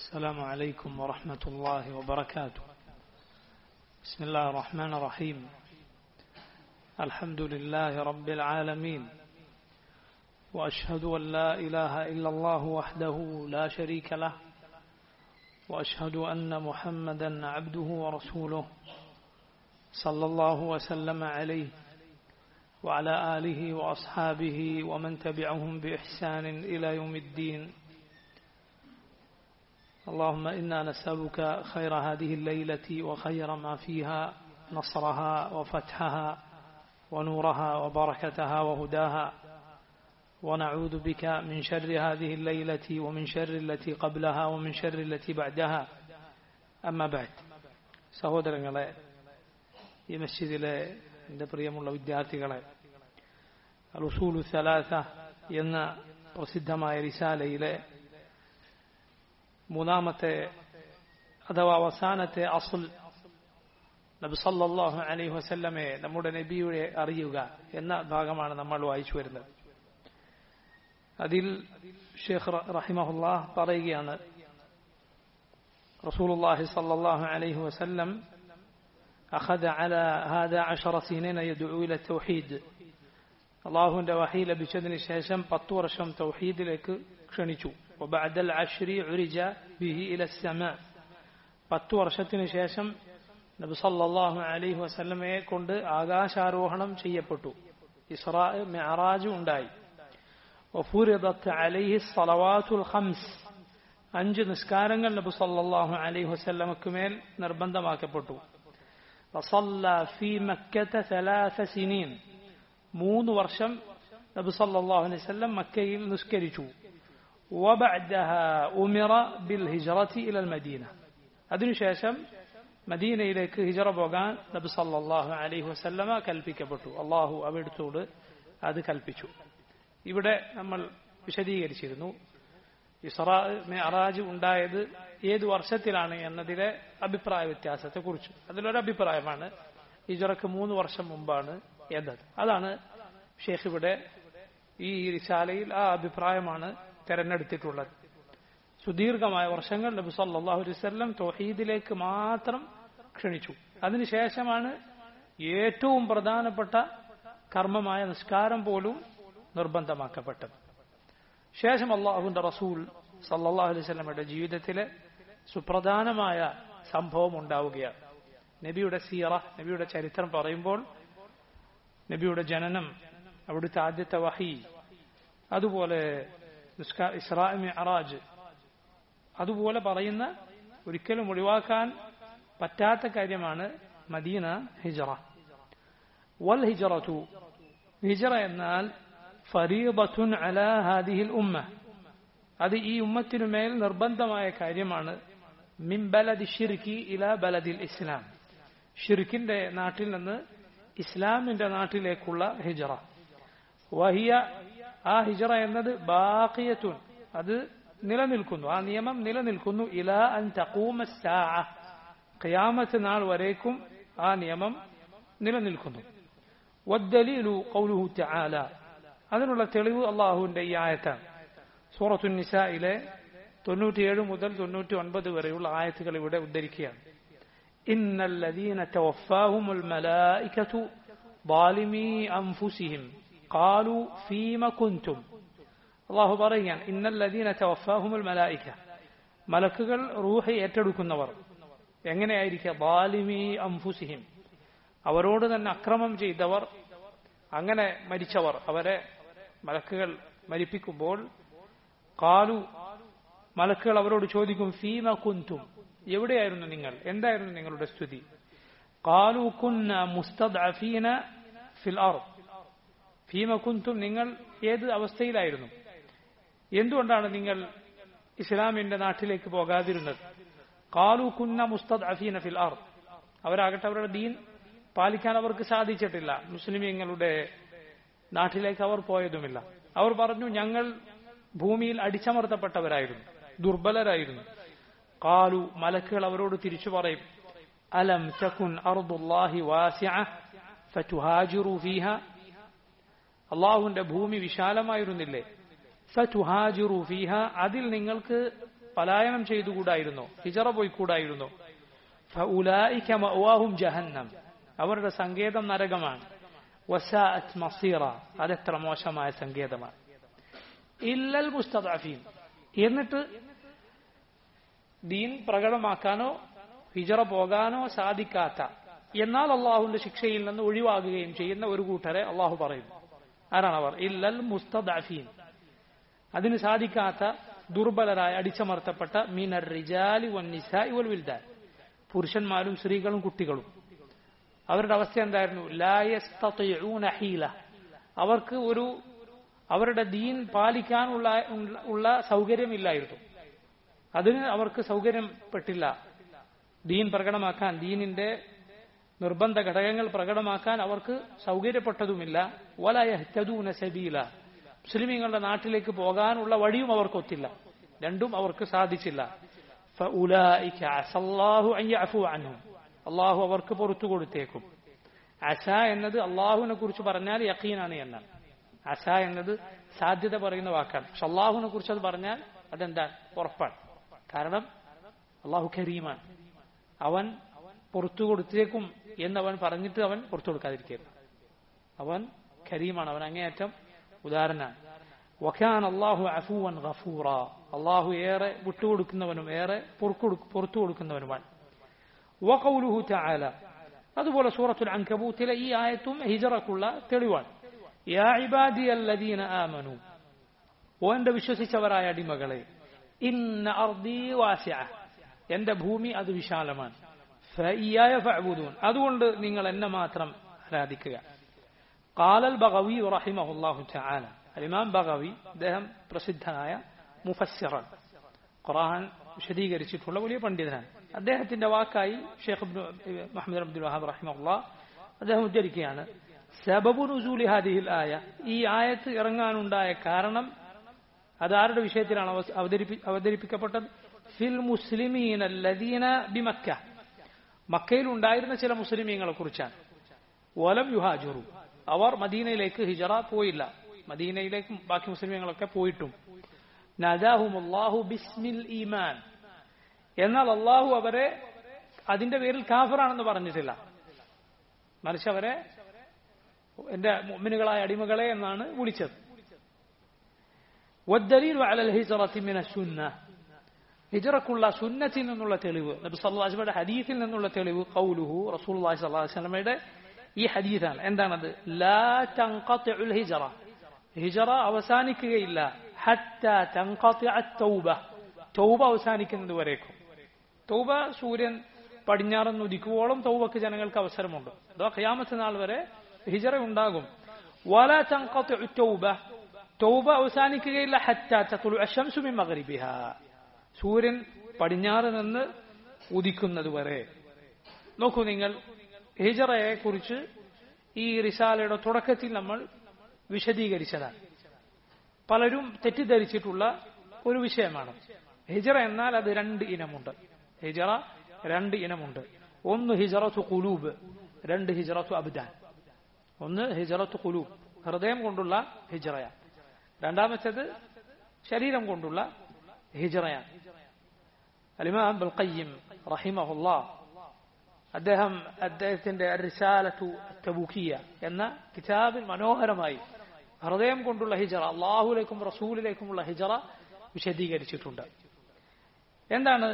السلام عليكم ورحمة الله وبركاته بسم الله الرحمن الرحيم الحمد لله رب العالمين وأشهد أن لا إله إلا الله وحده لا شريك له وأشهد أن محمدا عبده ورسوله صلى الله وسلم عليه وعلى آله وأصحابه ومن تبعهم بإحسان إلى يوم الدين اللهم إنا نسألك خير هذه الليلة وخير ما فيها نصرها وفتحها ونورها وبركتها وهداها ونعوذ بك من شر هذه الليلة ومن شر التي قبلها ومن شر التي بعدها أما بعد സഹോദരങ്ങളെ ഈ മസ്ജിദിലെ എൻ്റെ പ്രിയമുള്ള വിദ്യാർത്ഥികളെ അലുസൂലു സലാസ എന്ന പ്രസിദ്ധമായ റിസാലയിലെ മൂന്നാമത്തെ അഥവാ അവസാനത്തെ അസുൽ നബി സല്ലാഹു അലൈഹി വസല്ലമെ നമ്മുടെ നബിയുടെ അറിയുക എന്ന ഭാഗമാണ് നമ്മൾ വായിച്ചു വരുന്നത് അതിൽ ഷെയ്ഖ് റഹിമഹുല്ലാ പറയുകയാണ് റസൂലുള്ളാഹി സല്ലല്ലാഹു അലൈഹി വസല്ലം أخذ على هذا عشر سنين يدعو إلى التوحيد അള്ളാഹുവിന്റെ വഹി ലഭിച്ചതിന് ശേഷം പത്തു വർഷം തൗഹീദിലേക്ക് ക്ഷണിച്ചു وبعد العشر عرج به إلى السماء പത്തു വർഷത്തിന് ശേഷം നബി സല്ലല്ലാഹു അലൈഹി വസല്ലമയെ കൊണ്ട് ആകാശാരോഹണം ചെയ്യപ്പെട്ടു ഇസ്രാ മെഹറാജ് ഉണ്ടായി وفرضت عليه الصلوات الخمس അഞ്ച് നിസ്കാരങ്ങൾ നബി സല്ലല്ലാഹു അലൈഹി വസല്ലമക്ക് മേൽ നിർബന്ധമാക്കപ്പെട്ടു وصلى في مكة ثلاث سنين മൂന്ന് വർഷം നബി സല്ലല്ലാഹു അലൈഹി വസല്ലം മക്കയിൽ നിസ്കരിച്ചു وبعدها أمر بالهجرة إلى المدينة അതിനുശേഷം മദീനയിലേക്ക് ഹിജറ പോകാൻ നബി സല്ലല്ലാഹു അലൈഹി വസല്ലമ കൽപ്പിക്കപ്പെട്ടു അള്ളാഹു അവിടുത്തോട് അത് കൽപ്പിച്ചു ഇവിടെ നമ്മൾ വിശദീകരിച്ചിരുന്നു ഇസ്രാ മെഹറാജ് ഉണ്ടായത് ഏത് വർഷത്തിലാണ് എന്നതിലെ അഭിപ്രായ വ്യത്യാസത്തെക്കുറിച്ച് അതിലൊരു അഭിപ്രായമാണ് ഹിജറക്ക് മൂന്ന് വർഷം മുമ്പാണ് എന്നത് അതാണ് ഷേഖ് ഇവിടെ ഈ റിസാലയിൽ ആ അഭിപ്രായമാണ് തെരഞ്ഞെടുത്തിട്ടുള്ളത് സുദീർഘമായ വർഷങ്ങൾ നബി സല്ലല്ലാഹു അലൈഹി വസല്ലം തൗഹീദിലേക്ക് മാത്രം ക്ഷണിച്ചു അതിനുശേഷമാണ് ഏറ്റവും പ്രധാനപ്പെട്ട കർമ്മമായ നിസ്കാരം പോലും നിർബന്ധമാക്കപ്പെട്ടത് ശേഷം അള്ളാഹുവിന്റെ റസൂൽ സല്ലല്ലാഹു അലൈഹി വസല്ലമയുടെ ജീവിതത്തിലെ സുപ്രധാനമായ സംഭവം ഉണ്ടാവുകയാണ് നബിയുടെ സീറ നബിയുടെ ചരിത്രം പറയുമ്പോൾ നബിയുടെ ജനനം അവിടുത്തെ ആദ്യത്തെ വഹി അതുപോലെ ഇസ്രാ അറാജ് അതുപോലെ പറയുന്ന ഒരിക്കലും ഒഴിവാക്കാൻ പറ്റാത്ത കാര്യമാണ് മദീന ഹിജറ വൽ ഹിജറത്തു ഹിജറ എന്നാൽ ഫരീബത്തുൻ അല ഹാദിഹിൽ ഉമ്മ അത് ഈ ഉമ്മത്തിനു മേൽ നിർബന്ധമായ കാര്യമാണ് മിൻ ബലദി ഷിർക്കി ഇല ബലദിൽ ഇസ്ലാം ഷിർക്കിന്റെ നാട്ടിൽ നിന്ന് ഇസ്ലാമിന്റെ നാട്ടിലേക്കുള്ള ഹിജറ വഹിയ ആ ഹിജറ എന്നത് ബാക്കിയത്തുൻ അത് നിലനിൽക്കുന്നു ആ നിയമം നിലനിൽക്കുന്നു ഇല അൻ തഖൂമ ഖിയാമത്ത് നാൾ വരേക്കും ആ നിയമം നിലനിൽക്കുന്നു والدليل قوله تعالى അതിനുള്ള തെളിവ് അള്ളാഹുവിന്റെ ഈ ആയത്താണ് സൂറത്തു നിസായിലെ തൊണ്ണൂറ്റിയേഴ് മുതൽ തൊണ്ണൂറ്റി ഒൻപത് വരെയുള്ള ആയത്തുകൾ ഇവിടെ ഉദ്ധരിക്കുകയാണ് إن الذين توفاهم الملائكة ظالمي أنفسهم قالوا فيما كنتم الله പറയുകയാണ് إن الذين توفاهم الملائكة മലക്കുകൾ റൂഹ് ഏറ്റെടുക്കുന്നവർ എങ്ങനെയായിരിക്കുക ബാലിമി അംഫുസിഹിം അവരോട് തന്നെ അക്രമം ചെയ്തവർ അങ്ങനെ മരിച്ചവർ അവരെ മലക്കുകൾ മരിപ്പിക്കുമ്പോൾ കാലു മലക്കുകൾ അവരോട് ചോദിക്കും ഫീമ കുന്തും എവിടെയായിരുന്നു നിങ്ങൾ എന്തായിരുന്നു നിങ്ങളുടെ സ്ഥിതി കാലു കുന്ന മുസ്തദ്അഫീന ഫിൽ അർ ഫീമ കുന്തും നിങ്ങൾ ഏത് അവസ്ഥയിലായിരുന്നു എന്തുകൊണ്ടാണ് നിങ്ങൾ ഇസ്ലാമിന്റെ നാട്ടിലേക്ക് പോകാതിരുന്നത് കാലു കുന്ന മുസ്തദ് അഫീന ഫിൽ അർ അവരാകട്ടെ അവരുടെ ദീൻ പാലിക്കാൻ അവർക്ക് സാധിച്ചിട്ടില്ല മുസ്ലിമീങ്ങളുടെ നാട്ടിലേക്ക് അവർ പോയതുമില്ല അവർ പറഞ്ഞു ഞങ്ങൾ ഭൂമിയിൽ അടിച്ചമർത്തപ്പെട്ടവരായിരുന്നു ദുർബലരായിരുന്നു കാലു മലക്കുകൾ അവരോട് തിരിച്ചു പറയും അലം തകുൻ അർദുല്ലാഹി വാസിഅ ഫതുഹാജിറു ഫീഹ അള്ളാഹുവിന്റെ ഭൂമി വിശാലമായിരുന്നില്ലേ ഫതുഹാജിറു ഫീഹ അതിൽ നിങ്ങൾക്ക് പലായനം ചെയ്തുകൂടായിരുന്നോ ഹിജറ പോയിക്കൂടായിരുന്നോ ഫഉലായിക മഅവാഹും ജഹന്നം അവരുടെ സങ്കേതം നരകമാണ് വസാഅത് മസീറ അതെത്ര മോശമായ സങ്കേതമാണ് ഇല്ലൽ മുസ്തദഅഫീൻ എന്നിട്ട് ദീൻ പ്രകടമാക്കാനോ ഹിജറ പോകാനോ സാധിക്കാത്ത എന്നാൽ അള്ളാഹുവിന്റെ ശിക്ഷയിൽ നിന്ന് ഒഴിവാകുകയും ചെയ്യുന്ന ഒരു കൂട്ടരെ അള്ളാഹു പറയുന്നു ആരാണ് അവർ ഇല്ലൽ മുസ്തദഅഫീൻ അതിന് സാധിക്കാത്ത ദുർബലരായ അടിച്ചമർത്തപ്പെട്ട മീനർ റിജാലി വൻ നിസായി വൽ വിൽദാൻ പുരുഷന്മാരും സ്ത്രീകളും കുട്ടികളും അവരുടെ അവസ്ഥ എന്തായിരുന്നു ലായസ്തൂന ഹീല അവർക്ക് ഒരു അവരുടെ ദീൻ പാലിക്കാനുള്ള ഉള്ള സൗകര്യമില്ലായിരുന്നു അതിന് അവർക്ക് സൗകര്യപ്പെട്ടില്ല ദീൻ പ്രകടമാക്കാൻ ദീനിന്റെ നിർബന്ധ ഘടകങ്ങൾ പ്രകടമാക്കാൻ അവർക്ക് സൗകര്യപ്പെട്ടതുമില്ല വലയഹ്തദൂന സബീല മുസ്ലിമീങ്ങളുടെ നാട്ടിലേക്ക് പോകാനുള്ള വഴിയും അവർക്കൊത്തില്ല രണ്ടും അവർക്ക് സാധിച്ചില്ല അള്ളാഹു അവർക്ക് പുറത്തു കൊടുത്തേക്കും അസ എന്നത് അള്ളാഹുവിനെ കുറിച്ച് പറഞ്ഞാൽ യക്കീനാണ് എന്നാണ് അസ എന്നത് സാധ്യത പറയുന്ന വാക്കാണ് പക്ഷെ അള്ളാഹുവിനെ കുറിച്ച് അത് പറഞ്ഞാൽ അതെന്താ ഉറപ്പാണ് കാരണം അള്ളാഹു കരീമാണ് അവൻ പുറത്തു കൊടുത്തേക്കും എന്നവൻ പറഞ്ഞിട്ട് അവൻ പുറത്തു കൊടുക്കാതിരിക്കരുത് അവൻ കരീമാണ് അവൻ അങ്ങേയറ്റം ഉദാഹരണമാണ് വഖാൻ അള്ളാഹു അഫൂവൻ ഗഫൂറ അള്ളാഹു ഏറെ വിട്ടുകൊടുക്കുന്നവനും ഏറെ പുറത്തു കൊടുക്കുന്നവനുമാണ് വഖൗലുഹു തആല അതുപോലെ സൂറത്തുൽ അൻകബൂത്തിലെ ഈ ആയത്തും ഹിജറക്കുള്ള തെളിവാണ് യാ ഇബാദിയല്ലദീന ആമനു ഓ എന്റെ വിശ്വസിച്ചവരായ അടിമകളെ ഇന്ന അർദീ വാസിഅ എന്റെ ഭൂമി അത് വിശാലമാണ് ഫഇയ്യായ ഫഅബുദൂൻ അതുകൊണ്ട് നിങ്ങൾ എന്നെ മാത്രം ആരാധിക്കുക ഖാലൽ ബഗവി റഹിമഹുല്ലാഹു തആല അലിമാം ബഗവി അദ്ദേഹം പ്രസിദ്ധനായ മുഫസ്സിറാണ് ഖുർആൻ വിശദീകരിച്ചിട്ടുള്ള വലിയ പണ്ഡിതനാണ് അദ്ദേഹത്തിന്റെ വാക്കായി ഷെയ്ഖ് മുഹമ്മദ് അബ്ദുൽ വഹാബ് റഹിമുള്ള അദ്ദേഹം ഉദ്ധരിക്കുകയാണ് സബബു നുസൂലി ഹാദിഹിൽ ആയ ഈ ആയത്ത് ഇറങ്ങാനുണ്ടായ കാരണം അതാരുടെ വിഷയത്തിലാണ് അവതരിപ്പിക്കപ്പെട്ടത് ഫിൽ മുസ്ലിമീൻ അല്ലദീന ബിമക്ക മക്കയിൽ ഉണ്ടായിരുന്ന ചില മുസ്ലിമീങ്ങളെ കുറിച്ചാണ് വലം യുഹാജുറു അവർ മദീനയിലേക്ക് ഹിജറ പോയില്ല മദീനയിലേക്ക് ബാക്കി മുസ്ലിമീങ്ങളൊക്കെ പോയിട്ടും നദാഹുമുല്ലാഹു ബിസ്മിൽ ഈമാൻ എന്നാൽ അള്ളാഹു അവരെ അതിന്റെ പേരിൽ കാഫറാണെന്ന് പറഞ്ഞിട്ടില്ല മറിച്ച് അവരെ എന്റെ മുമ്മിനുകളായ അടിമകളെ എന്നാണ് വിളിച്ചത് والدليل على الهجرة من السنة ഹിജറക്കുള്ള സുന്നത്തിൽ നിന്നുള്ള തെളിവ് നബി സല്ലാസ്മയുടെ ഹദീസിൽ നിന്നുള്ള തെളിവ് കൗലുഹു റസൂൽ സല്ലാഹു വസ്ലമയുടെ ഈ ഹദീസാണ് എന്താണത് ലാ തൻഖത്തിഉൽ ഹിജറ ഹിജറ അവസാനിക്കുകയില്ല ഹത്ത തൻഖത്തിഅ തൗബ തൗബ അവസാനിക്കുന്നത് വരേക്കും തൗബ സൂര്യൻ പടിഞ്ഞാറന്ന് ഉദിക്കുവോളം തൗബക്ക് ജനങ്ങൾക്ക് അവസരമുണ്ട് അതോ ഖിയാമത്ത് നാൾ വരെ ഹിജറ ഉണ്ടാകും വല തൻഖത്തിഉ തൗബ തൗബ അവസാനിക്കുകയില്ല ഹത്ത തത്ലു അശംസു മിൻ മഗ്രിബിഹ സൂര്യൻ പടിഞ്ഞാറ് നിന്ന് ഉദിക്കുന്നത് വരെ നോക്കൂ നിങ്ങൾ ഹിജറയെ കുറിച്ച് ഈ റിസാലയുടെ തുടക്കത്തിൽ നമ്മൾ വിശദീകരിച്ചതാണ് പലരും തെറ്റിദ്ധരിച്ചിട്ടുള്ള ഒരു വിഷയമാണ് ഹിജറ എന്നാൽ അത് രണ്ട് ഇനമുണ്ട് ഹിജറ രണ്ട് ഇനമുണ്ട് ഒന്ന് ഹിജറത്തു കുലൂബ് രണ്ട് ഹിജറത്തു അബ്ദാൻ ഒന്ന് ഹിജറത്തു കുലൂബ് ഹൃദയം കൊണ്ടുള്ള ഹിജറയാണ് രണ്ടാമത്തേത് ശരീരം കൊണ്ടുള്ള ഹിജറയാണ് അലിമാം ബൽഖയ്യം റഹിമഹുല്ല അദ്ദേഹം അദ്ദേഹത്തിന്റെ റിസാലത്തു തബൂക്കിയ എന്ന കിതാബിൽ മനോഹരമായി ഹൃദയം കൊണ്ടുള്ള ഹിജറ അള്ളാഹുലേക്കും റസൂലിലേക്കുമുള്ള ഹിജറ വിശദീകരിച്ചിട്ടുണ്ട് എന്താണ്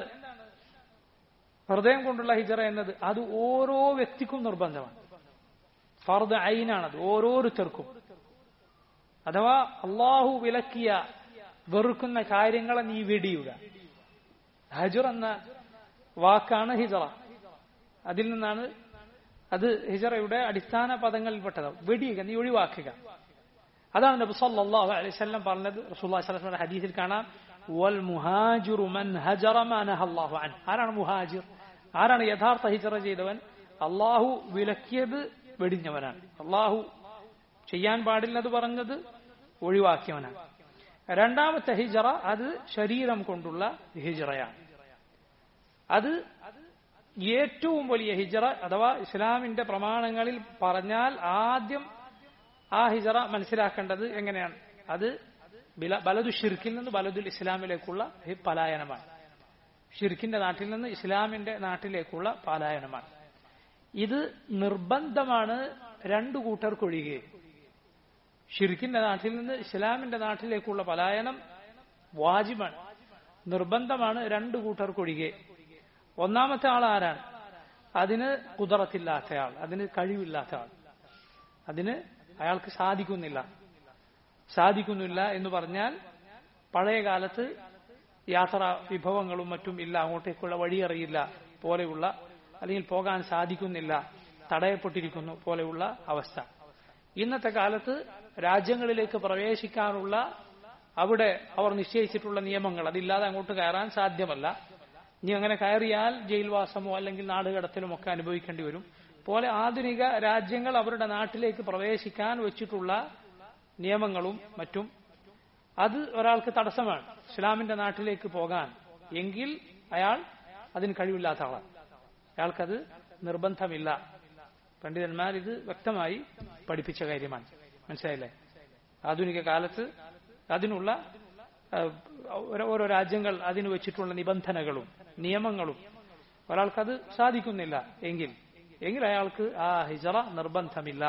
ഹൃദയം കൊണ്ടുള്ള ഹിജറ എന്നത് അത് ഓരോ വ്യക്തിക്കും നിർബന്ധമാണ് ഫർദ് ഐനാണത് ഓരോരുത്തർക്കും അഥവാ അള്ളാഹു വിലക്കിയ വെറുക്കുന്ന കാര്യങ്ങളെ നീ വെടിയുക ഹജുർ എന്ന വാക്കാണ് ഹിജറ അതിൽ നിന്നാണ് അത് ഹിജറയുടെ അടിസ്ഥാന പദങ്ങളിൽപ്പെട്ടത് വെടിയുക നീ ഒഴിവാക്കുക അതാണ് നബി സല്ലല്ലാഹു അലൈഹി വസല്ലം പറഞ്ഞത് റസൂലുള്ളാഹി സ്വല്ലല്ലാഹു അലൈഹി ഹദീസിൽ കാണാം വൽ മുഹാജിറു മൻ ഹജറ മാ നഹല്ലാഹു അൻ ആരാണ് മുഹാജിർ ആരാണ് യഥാർത്ഥ ഹിജറ ചെയ്തവൻ അള്ളാഹു വിലക്കിയത് വെടിഞ്ഞവനാണ് അള്ളാഹു ചെയ്യാൻ പാടില്ലത് പറഞ്ഞത് ഒഴിവാക്കിയവനാണ് രണ്ടാമത്തെ ഹിജറ അത് ശരീരം കൊണ്ടുള്ള ഹിജറയാണ് അത് ഏറ്റവും വലിയ ഹിജറ അഥവാ ഇസ്ലാമിന്റെ പ്രമാണങ്ങളിൽ പറഞ്ഞാൽ ആദ്യം ആ ഹിജറ മനസ്സിലാക്കേണ്ടത് എങ്ങനെയാണ് അത് ബില- ബലദു ഷിർക്കിൽ നിന്ന് ബലദുൽ ഇസ്ലാമിലേക്കുള്ള ഈ പലായനമാണ് ഷിർക്കിന്റെ നാട്ടിൽ നിന്ന് ഇസ്ലാമിന്റെ നാട്ടിലേക്കുള്ള പലായനമാണ് ഇത് നിർബന്ധമാണ് രണ്ടു കൂട്ടർക്കൊഴികെ ഷിർക്കിന്റെ നാട്ടിൽ നിന്ന് ഇസ്ലാമിന്റെ നാട്ടിലേക്കുള്ള പലായനം വാജിബാണ് നിർബന്ധമാണ് രണ്ടു കൂട്ടർക്കൊഴികെ ഒന്നാമത്തെ ആൾ ആരാണ് അതിന് കുതിറത്തില്ലാത്ത ആൾ അതിന് കഴിവില്ലാത്ത ആൾ അതിന് അയാൾക്ക് സാധിക്കുന്നില്ല സാധിക്കുന്നില്ല എന്ന് പറഞ്ഞാൽ പഴയ കാലത്ത് യാത്രാ വിഭവങ്ങളും മറ്റും ഇല്ല അങ്ങോട്ടേക്കുള്ള വഴിയറിയില്ല പോലെയുള്ള അല്ലെങ്കിൽ പോകാൻ സാധിക്കുന്നില്ല തടയപ്പെട്ടിരിക്കുന്നു പോലെയുള്ള അവസ്ഥ ഇന്നത്തെ കാലത്ത് രാജ്യങ്ങളിലേക്ക് പ്രവേശിക്കാനുള്ള അവിടെ അവർ നിശ്ചയിച്ചിട്ടുള്ള നിയമങ്ങൾ അതില്ലാതെ അങ്ങോട്ട് കയറാൻ സാധ്യമല്ല ഇനി അങ്ങനെ കയറിയാൽ ജയിൽവാസമോ അല്ലെങ്കിൽ നാടുകടത്തലും ഒക്കെ അനുഭവിക്കേണ്ടി വരും പോലെ ആധുനിക രാജ്യങ്ങൾ അവരുടെ നാട്ടിലേക്ക് പ്രവേശിക്കാൻ വെച്ചിട്ടുള്ള നിയമങ്ങളും മറ്റും അത് ഒരാൾക്ക് തടസ്സമാണ് ഇസ്ലാമിന്റെ നാട്ടിലേക്ക് പോകാൻ എങ്കിൽ അയാൾ അതിന് കഴിവില്ലാത്ത ആളാണ് അയാൾക്കത് നിർബന്ധമില്ല പണ്ഡിതന്മാർ ഇത് വ്യക്തമായി പഠിപ്പിച്ച കാര്യമാണ് മനസ്സിലായില്ലേ ആധുനിക കാലത്ത് അതിനുള്ള ഏഹ്, ഓരോ- ഓരോ രാജ്യങ്ങൾ അതിന് വെച്ചിട്ടുള്ള നിബന്ധനകളും നിയമങ്ങളും ഒരാൾക്കത് സാധിക്കുന്നില്ല എങ്കിൽ എങ്കിൽ അയാൾക്ക് ആ ഹിജറ നിർബന്ധമില്ല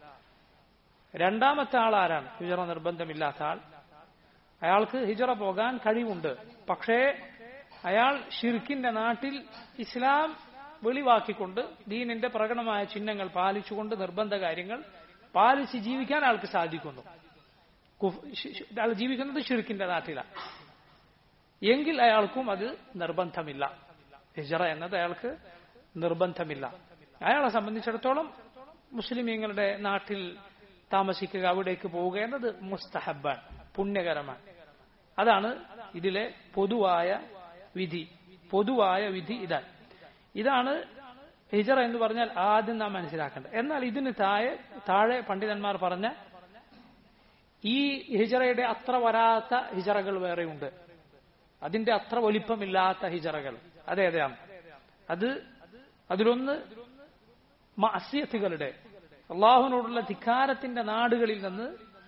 രണ്ടാമത്തെ ആൾ ആരാണ് ഹിജറ നിർബന്ധമില്ലാത്ത ആൾ അയാൾക്ക് ഹിജറ പോകാൻ കഴിവുണ്ട് പക്ഷേ അയാൾ ഷിർക്കിന്റെ നാട്ടിൽ ഇസ്ലാം വെളിവാക്കിക്കൊണ്ട് ദീനിന്റെ പ്രകടമായ ചിഹ്നങ്ങൾ പാലിച്ചുകൊണ്ട് നിർബന്ധ കാര്യങ്ങൾ പാലിച്ച് ജീവിക്കാൻ അയാൾക്ക് സാധിക്കുന്നു കുഫ്- ശി- ശി- അയാൾ ജീവിക്കുന്നത് ഷിർക്കിന്റെ നാട്ടിലാണ് എങ്കിൽ അയാൾക്കും അത് നിർബന്ധമില്ല ഹിജറ എന്നത് അയാൾക്ക് നിർബന്ധമില്ല അയാളെ സംബന്ധിച്ചിടത്തോളം മുസ്ലിമീങ്ങളുടെ നാട്ടിൽ താമസിക്കുക അവിടേക്ക് പോവുക എന്നത് മുസ്തഹബാണ് പുണ്യകരമാണ് അതാണ് ഇതിലെ പൊതുവായ വിധി പൊതുവായ വിധി ഇതാണ് ഇതാണ് ഹിജറ എന്ന് പറഞ്ഞാൽ ആദ്യം നാം മനസ്സിലാക്കേണ്ടത് എന്നാൽ ഇതിന് താഴെ താഴെ പണ്ഡിതന്മാർ പറഞ്ഞ ഈ ഹിജറയുടെ അത്ര വരാത്ത ഹിജറകൾ വേറെയുണ്ട് അതിന്റെ അത്ര വലിപ്പമില്ലാത്ത ഹിജറകൾ അതേതാണ് അത് അതിലൊന്ന് മാസ്യത്തുകളുടെ അള്ളാഹുവിനോടുള്ള ധിക്കാരത്തിന്റെ നാടുകളിൽ നിന്ന്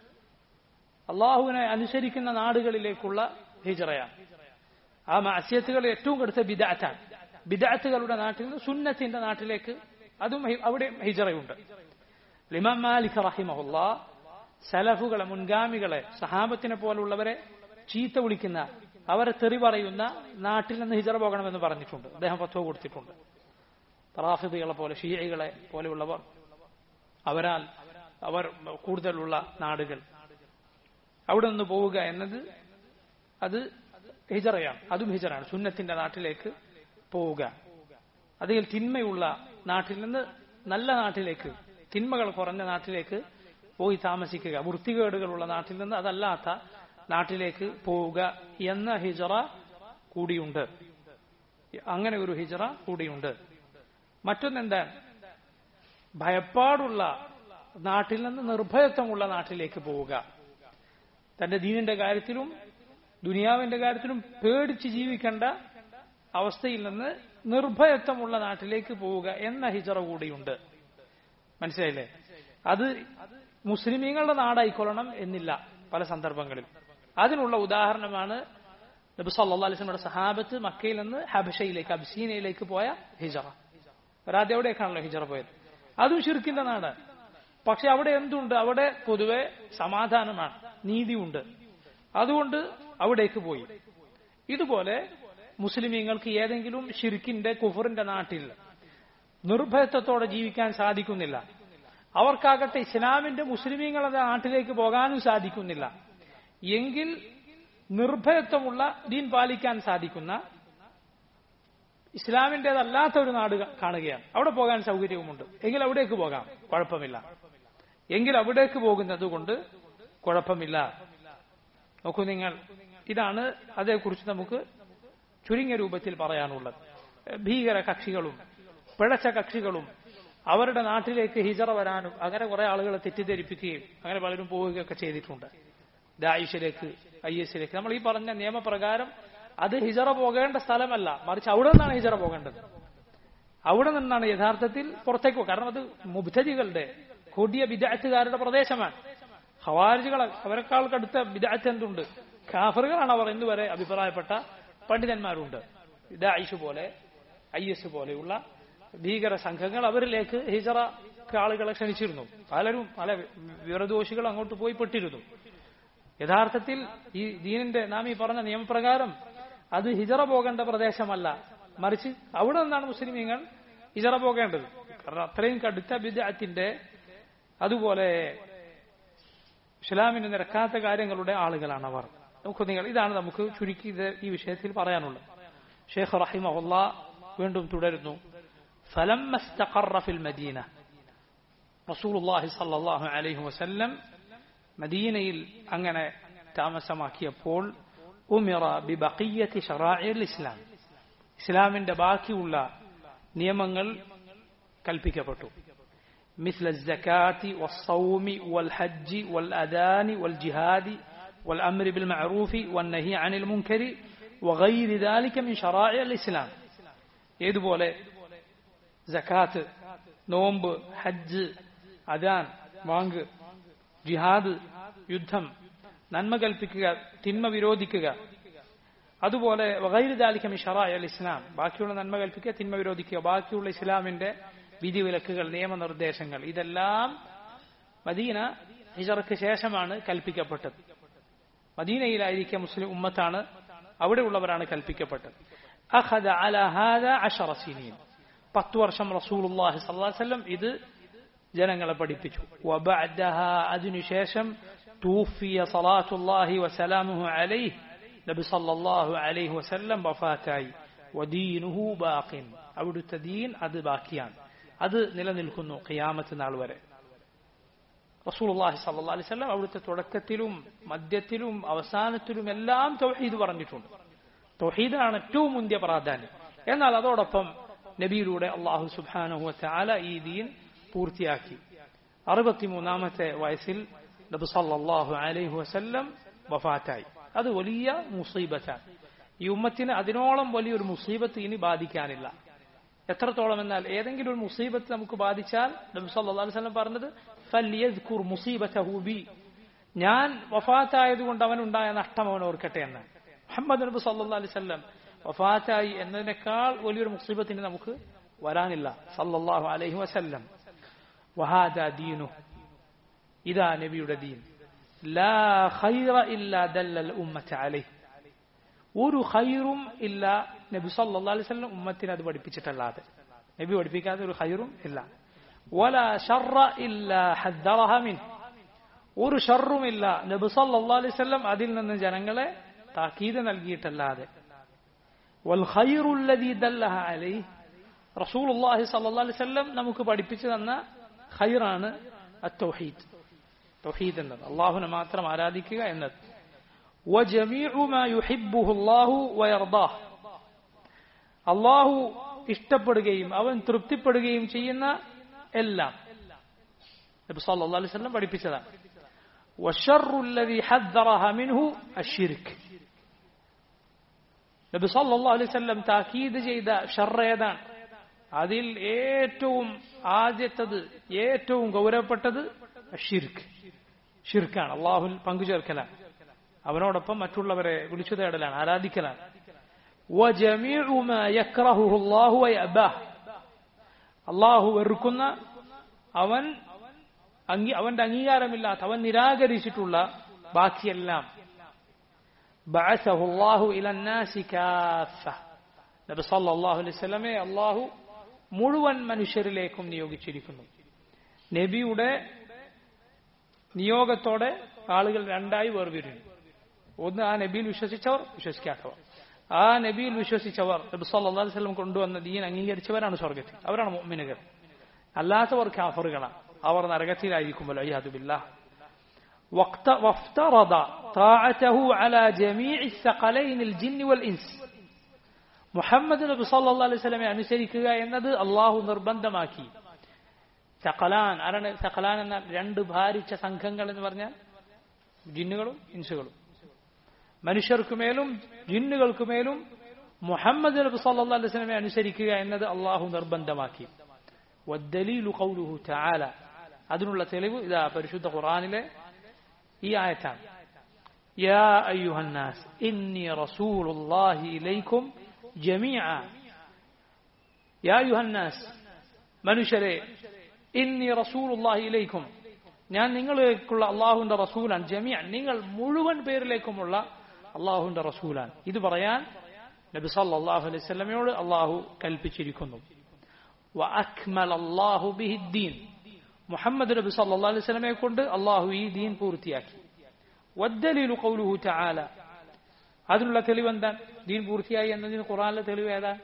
അള്ളാഹുവിനെ അനുസരിക്കുന്ന നാടുകളിലേക്കുള്ള ഹിജറയാണ് ആ മാസ്യത്തുകൾ ഏറ്റവും കടുത്ത ബിദാറ്റാണ് ബിദാത്തുകളുടെ നാട്ടിൽ നിന്ന് സുന്നത്തിന്റെ നാട്ടിലേക്ക് അതും ഹി- അവിടെ ഹിജറയുണ്ട് ലിമാം മാലിക് റഹിമഹുല്ല സലഫുകളെ മുൻഗാമികളെ സഹാബത്തിനെ പോലുള്ളവരെ ചീത്ത വിളിക്കുന്ന അവരെ തെറി പറയുന്ന നാട്ടിൽ നിന്ന് ഹിജറ പോകണമെന്ന് പറഞ്ഞിട്ടുണ്ട് അദ്ദേഹം പത്വ കൊടുത്തിട്ടുണ്ട് റാഫിദികളെ പോലെ ഷീയകളെ പോലെയുള്ളവർ അവരാൽ അവർ കൂടുതലുള്ള നാടുകൾ അവിടെ നിന്ന് പോവുക എന്നത് അത് ഹിജറയാണ് അതും ഹിജറാണ് സുന്നത്തിന്റെ നാട്ടിലേക്ക് പോവുക അതിൽ തിന്മയുള്ള നാട്ടിൽ നിന്ന് നല്ല നാട്ടിലേക്ക് തിന്മകൾ കുറഞ്ഞ നാട്ടിലേക്ക് പോയി താമസിക്കുക വൃത്തികേടുകളുള്ള നാട്ടിൽ നിന്ന് അതല്ലാത്ത നാട്ടിലേക്ക് പോവുക എന്ന ഹിജറ കൂടിയുണ്ട് അങ്ങനെ ഒരു ഹിജറ കൂടിയുണ്ട് മറ്റൊന്നെന്താ ഭയപ്പാടുള്ള നാട്ടിൽ നിന്ന് നിർഭയത്വമുള്ള നാട്ടിലേക്ക് പോവുക തന്റെ ദീനിന്റെ കാര്യത്തിലും ദുനിയാവിന്റെ കാര്യത്തിലും പേടിച്ച് ജീവിക്കേണ്ട അവസ്ഥയിൽ നിന്ന് നിർഭയത്വമുള്ള നാട്ടിലേക്ക് പോവുക എന്ന ഹിജറ കൂടിയുണ്ട് മനസ്സിലായില്ലേ അത് മുസ്ലിമീങ്ങളുടെ നാടായിക്കൊള്ളണം എന്നില്ല പല സന്ദർഭങ്ങളിൽ അതിനുള്ള ഉദാഹരണമാണ് നബി സല്ലല്ലാഹു അലൈഹി വസല്ലമയുടെ സഹാബത്ത് മക്കയിൽ നിന്ന് ഹബഷയിലേക്ക് അബ്സീനയിലേക്ക് പോയ ഹിജറ ഒരാദ്യം എവിടേക്കാണല്ലോ ഹിജറ പോയത് അതും ഷിർക്കിന്റെ നാട് പക്ഷെ അവിടെ എന്തുണ്ട് അവിടെ പൊതുവെ സമാധാനമാണ് നീതിയുണ്ട് അതുകൊണ്ട് അവിടേക്ക് പോയി ഇതുപോലെ മുസ്ലിമീങ്ങൾക്ക് ഏതെങ്കിലും ഷിർക്കിന്റെ കുഫറിന്റെ നാട്ടിൽ നിർഭയത്വത്തോടെ ജീവിക്കാൻ സാധിക്കുന്നില്ല അവർക്കാകട്ടെ ഇസ്ലാമിന്റെ മുസ്ലിമീങ്ങളുടെ നാട്ടിലേക്ക് പോകാനും സാധിക്കുന്നില്ല എങ്കിൽ നിർഭയത്വമുള്ള ദീൻ പാലിക്കാൻ സാധിക്കുന്ന ഇസ്ലാമിന്റേതല്ലാത്ത ഒരു നാട് ക- കാണുകയാണ് അവിടെ പോകാൻ സൗകര്യവുമുണ്ട് എങ്കിൽ അവിടേക്ക് പോകാം കുഴപ്പമില്ല എങ്കിൽ അവിടേക്ക് പോകുന്നത് കൊണ്ട് കുഴപ്പമില്ല നോക്കൂ നിങ്ങൾ ഇതാണ് അതേക്കുറിച്ച് നമുക്ക് ചുരുങ്ങിയ രൂപത്തിൽ പറയാനുള്ളത് ഭീകര കക്ഷികളും പിഴച്ച കക്ഷികളും അവരുടെ നാട്ടിലേക്ക് ഹിജറ വരാനും അങ്ങനെ കുറെ ആളുകളെ തെറ്റിദ്ധരിപ്പിക്കുകയും അങ്ങനെ പലരും പോവുകയൊക്കെ ചെയ്തിട്ടുണ്ട് ദായിഷിലേക്ക് ഐ എസിലേക്ക് നമ്മൾ ഈ പറഞ്ഞ നിയമപ്രകാരം അത് ഹിജറ പോകേണ്ട സ്ഥലമല്ല മറിച്ച് അവിടെ നിന്നാണ് ഹിജറ പോകേണ്ടത് അവിടെ നിന്നാണ് യഥാർത്ഥത്തിൽ പുറത്തേക്ക് പോ- കാരണം അത് മുബ്തദികളുടെ കൊടിയ വിദാറ്റുകാരുടെ പ്രദേശമാണ് ഖവാരിജുകൾ അവരെക്കാൾ കടുത്ത വിദാറ്റ് എന്തുണ്ട് കാഫറുകളാണ് അവർ എന്ന് വരെ അഭിപ്രായപ്പെട്ട പണ്ഡിതന്മാരുണ്ട് ദായിഷ് പോലെ ഐ എസ് പോലെയുള്ള ഭീകര സംഘങ്ങൾ അവരിലേക്ക് ഹിജറ ആളുകളെ ക്ഷണിച്ചിരുന്നു പലരും പല വിവരദോഷികൾ അങ്ങോട്ട് പോയി പെട്ടിരുന്നു യഥാർത്ഥത്തിൽ ഈ ദീനിന്റെ നാം ഈ പറഞ്ഞ നിയമപ്രകാരം അത് ഹിജറ പോകേണ്ട പ്രദേശമല്ല മറിച്ച് അവിടെ നിന്നാണ് മുസ്ലിമീങ്ങൾ ഹിജറ പോകേണ്ടത് കാരണം അത്രയും കടുത്ത ബിദാത്തിന്റെ അതുപോലെ ഇസ്ലാമിന് നിരക്കാത്ത കാര്യങ്ങളുടെ ആളുകളാണ് അവർ നമുക്ക് നിങ്ങൾ ഇതാണ് നമുക്ക് ചുരുക്കി ഇത് ഈ വിഷയത്തിൽ പറയാനുള്ളത് ഷെയ്ഖ് റഹിമഹുല്ല വീണ്ടും തുടരുന്നു فلما استقر في المدينة رسول الله صلى الله عليه وسلم മദീനയിൽ അങ്ങനെ താമസമാക്കിയപ്പോൾ ഉമിറ ബിബഖിയത്തി ഷറാഇൽ ഇസ്ലാം ഇസ്ലാമിന്റെ ബാക്കിയുള്ള നിയമങ്ങൾ കൽപ്പിക്കപ്പെട്ടു مثل الزكاة والصوم والحج والأذان والجهاد والأمر بالمعروف والنهي عن المنكر وغير ذلك من شرائع الإسلام يدبول زكاة നോമ്പ് ഹജ്ജ് അദാൻ വാങ്ക് ജിഹാദ് യുദ്ധം നന്മ കൽപ്പിക്കുക തിന്മ വിരോധിക്കുക അതുപോലെ വകൈരുദാലിക്കം ഷറായ അൽ ഇസ്ലാം ബാക്കിയുള്ള നന്മ കൽപ്പിക്കുക തിന്മ വിരോധിക്കുക ബാക്കിയുള്ള ഇസ്ലാമിന്റെ വിധിവിലക്കുകൾ നിയമനിർദ്ദേശങ്ങൾ ഇതെല്ലാം മദീന ഹിജറക്ക് ശേഷമാണ് കൽപ്പിക്കപ്പെട്ടത് മദീനയിലായിരിക്കെ മുസ്ലിം ഉമ്മത്താണ് അവിടെയുള്ളവരാണ് കൽപ്പിക്കപ്പെട്ടത് അഖദ അല ഹാദ അഷറ സിനീൻ പത്ത് വർഷം റസൂലുള്ളാഹി സ്വല്ലല്ലാഹു അലൈഹി വസല്ലം ഇത് ജനങ്ങളെ പഠിപ്പിച്ചു വബഅദഹ അതിനുശേഷം തൂഫിയ സലാത്തുല്ലാഹി വസലാമുഹു അലൈഹി നബി സല്ലല്ലാഹു അലൈഹി വസല്ലം വഫാത്തായി വദീനുഹു ബാഖിൻ അവിടുത്തെ ദീൻ അത് ബാക്കിയാണ് അത് നിലനിൽക്കുന്നു ഖിയാമത്ത് നാൾ വരെ റസൂലുള്ളാഹി സല്ലല്ലാഹു അലൈഹി വസല്ലം അവിടുത്തെ തുടക്കത്തിലും മധ്യത്തിലും അവസാനത്തിലും എല്ലാം തൗഹീദ് പറഞ്ഞിട്ടുണ്ട് തൗഹീദാണ് ഏറ്റവും മുന്തിയ പ്രാധാന്യം എന്നാൽ അതോടൊപ്പം നബിയിലൂടെ അള്ളാഹു സുബ്ഹാനഹു വതആല ഈ ദീൻ പൂർത്തിയാക്കി അറുപത്തിമൂന്നാമത്തെ വയസ്സിൽ നബി സല്ലല്ലാഹു അലൈഹി വസല്ലം വഫാത്തായി അത് വലിയ മുസീബത്താണ് ഈ ഉമ്മത്തിന് അതിനോളം വലിയൊരു മുസീബത്ത് ഇനി ബാധിക്കാനില്ല എത്രത്തോളം എന്നാൽ ഏതെങ്കിലും ഒരു മുസീബത്ത് നമുക്ക് ബാധിച്ചാൽ നബി സല്ലല്ലാഹു അലൈഹി വസല്ലം പറഞ്ഞത് ഫല്യദ്കുർ മുസീബതഹു ബി ഞാൻ വഫാത്തായതുകൊണ്ട് അവനുണ്ടായ നഷ്ടം അവൻ ഓർക്കട്ടെ എന്ന് മുഹമ്മദ് നബി സല്ലല്ലാഹു അലൈഹി വസല്ലം വഫാത്തായി എന്നതിനേക്കാൾ വലിയൊരു മുസീബത്തിന് നമുക്ക് വരാനില്ല സല്ലല്ലാഹു അലൈഹി വസല്ലം വഹാദ ദീനു ഇതാ നബിയുടെ ദീൻ ലാ ഖൈറ ഇല്ലാ ദല്ലൽ ഉമ്മത അലൈഹി ഒരു ഖൈറും ഇല്ല നബി സല്ലല്ലാഹു അലൈഹി വസല്ലം ഉമ്മത്തിന് അത് പഠിപ്പിച്ചിട്ടല്ലാതെ നബി പഠിപ്പിക്കാത്ത ഒരു ഖൈറും ഇല്ല വല ഷർറ ഇല്ല ഹദ്ദറഹ മിൻ ഒരു ഷർറുമില്ല നബി സല്ലല്ലാഹു അലൈഹി വസല്ലം അതിൽ നിന്ന് ജനങ്ങളെ താക്കീത് നൽകിയിട്ടല്ലാതെ വൽ ഖൈറുല്ലദീ ദല്ലഹ അലൈഹി റസൂലുള്ളാഹി സ്വല്ലല്ലാഹു അലൈഹി വസല്ലം നമുക്ക് പഠിപ്പിച്ചു തന്ന ഖൈറാണ് അത്തൗഹീദ് തൗഹീദ് എന്നത് അള്ളാഹുനെ മാത്രം ആരാധിക്കുക എന്നത് وجميع ما يحبه الله ويرضاه അള്ളാഹു ഇഷ്ടപ്പെടുകയും അവൻ തൃപ്തിപ്പെടുകയും ചെയ്യുന്ന എല്ലാം നബി സല്ലല്ലാഹു അലൈഹി വസല്ലം പഠിപ്പിച്ചതാണ് والشر الذي حذرها منه الشرك നബി സല്ലല്ലാഹു അലൈഹി വസല്ലം താക്കീത് ചെയ്ത ഷർ ഏതാണ് അതിൽ ഏറ്റവും ആദ്യത്തത് ഏറ്റവും ഗൗരവപ്പെട്ടത് ഷിർക്ക് ഷിർക്കാണ് അള്ളാഹുൽ പങ്കുചേർക്കലാണ് അവനോടൊപ്പം മറ്റുള്ളവരെ വിളിച്ചു തേടലാണ് ആരാധിക്കലാണ് അള്ളാഹു വെറുക്കുന്ന അവൻ അവന്റെ അംഗീകാരമില്ലാത്ത അവൻ നിരാകരിച്ചിട്ടുള്ള ബാക്കിയെല്ലാം നബി സല്ലല്ലാഹു അലൈഹി വസല്ലമയെ അള്ളാഹു മുഴുവൻ മനുഷ്യരിലേക്കും നിയോഗിച്ചിരിക്കുന്നു നബിയുടെ നിയോഗത്തോടെ ആളുകൾ രണ്ടായി വേർപിരിഞ്ഞു ഒന്ന് ആ നബിയിൽ വിശ്വസിച്ചവർ വിശ്വസിക്കാത്തവർ ആ നബിയിൽ വിശ്വസിച്ചവർ നബി സല്ലല്ലാഹു അലൈഹി വസല്ലം കൊണ്ടുവന്ന ദീൻ അംഗീകരിച്ചവരാണ് സ്വർഗത്തിൽ അവരാണ് മുഅ്മിനുകൾ അല്ലാത്തവർ കാഫറുകളാണ് അവർ നരകത്തിലായിരിക്കുമ്പോൾ അയ്യാദു ബില്ലാഹ് وافترض طاعته على جميع الثقلين الجن والإنس മുഹമ്മദ് നബി സല്ലല്ലാഹു അലൈഹി വസല്ലമയെ അനുസരിക്കുക എന്നത് അള്ളാഹു നിർബന്ധമാക്കി സഖലാൻ ആരാണ് സഖലാൻ എന്ന രണ്ട് ഭാരിച്ച സംഘങ്ങൾ എന്ന് പറഞ്ഞാൽ ജിന്നുകളും ഇൻസുകളും മനുഷ്യർക്കുമേലും ജിന്നുകൾക്കുമേലും മുഹമ്മദ് നബി സല്ലല്ലാഹു അലൈഹി വസല്ലമയെ അനുസരിക്കുക എന്നത് അള്ളാഹു നിർബന്ധമാക്കി വദ്ദലീലു ഖൗലുഹു തആല അതിനുള്ള തെളിവ് ഇതാ പരിശുദ്ധ ഖുർആനിലെ ഈ ആയത്താണ് യാ അയ്യുഹന്നാസ് ഇന്നി റസൂലുള്ളാഹി ഇലൈക്കും ജമീഅ യാ അയ്യുഹന്നാസ് മനുഷ്യരെ ഇന്നി റസൂലുള്ളാഹി ഇലൈക്കും ഞാൻ നിങ്ങളിലേക്കുള്ള അള്ളാഹുവിന്റെ റസൂലാണ് ജമിയ നിങ്ങൾ മുഴുവൻ പേരിലേക്കുമുള്ള അള്ളാഹുവിന്റെ റസൂലാണ് ഇത് പറയാൻ നബി സല്ലല്ലാഹു അലൈഹി വസല്ലമയോട് അള്ളാഹു കൽപ്പിച്ചിരിക്കുന്നു വഅക്മല അല്ലാഹു ബിഹി ദീൻ മുഹമ്മദ് നബി സല്ലല്ലാഹു അലൈഹി വസല്ലമയെ കൊണ്ട് അള്ളാഹു ഈ ദീൻ പൂർത്തിയാക്കി വദ്ദലീലു ഖൗലുഹു തആല അതിനുള്ള തെളിവ് എന്താണ് ദീൻ പൂർത്തിയായി എന്നതിന് ഖുർആനിലെ തെളിവ് ഏതാ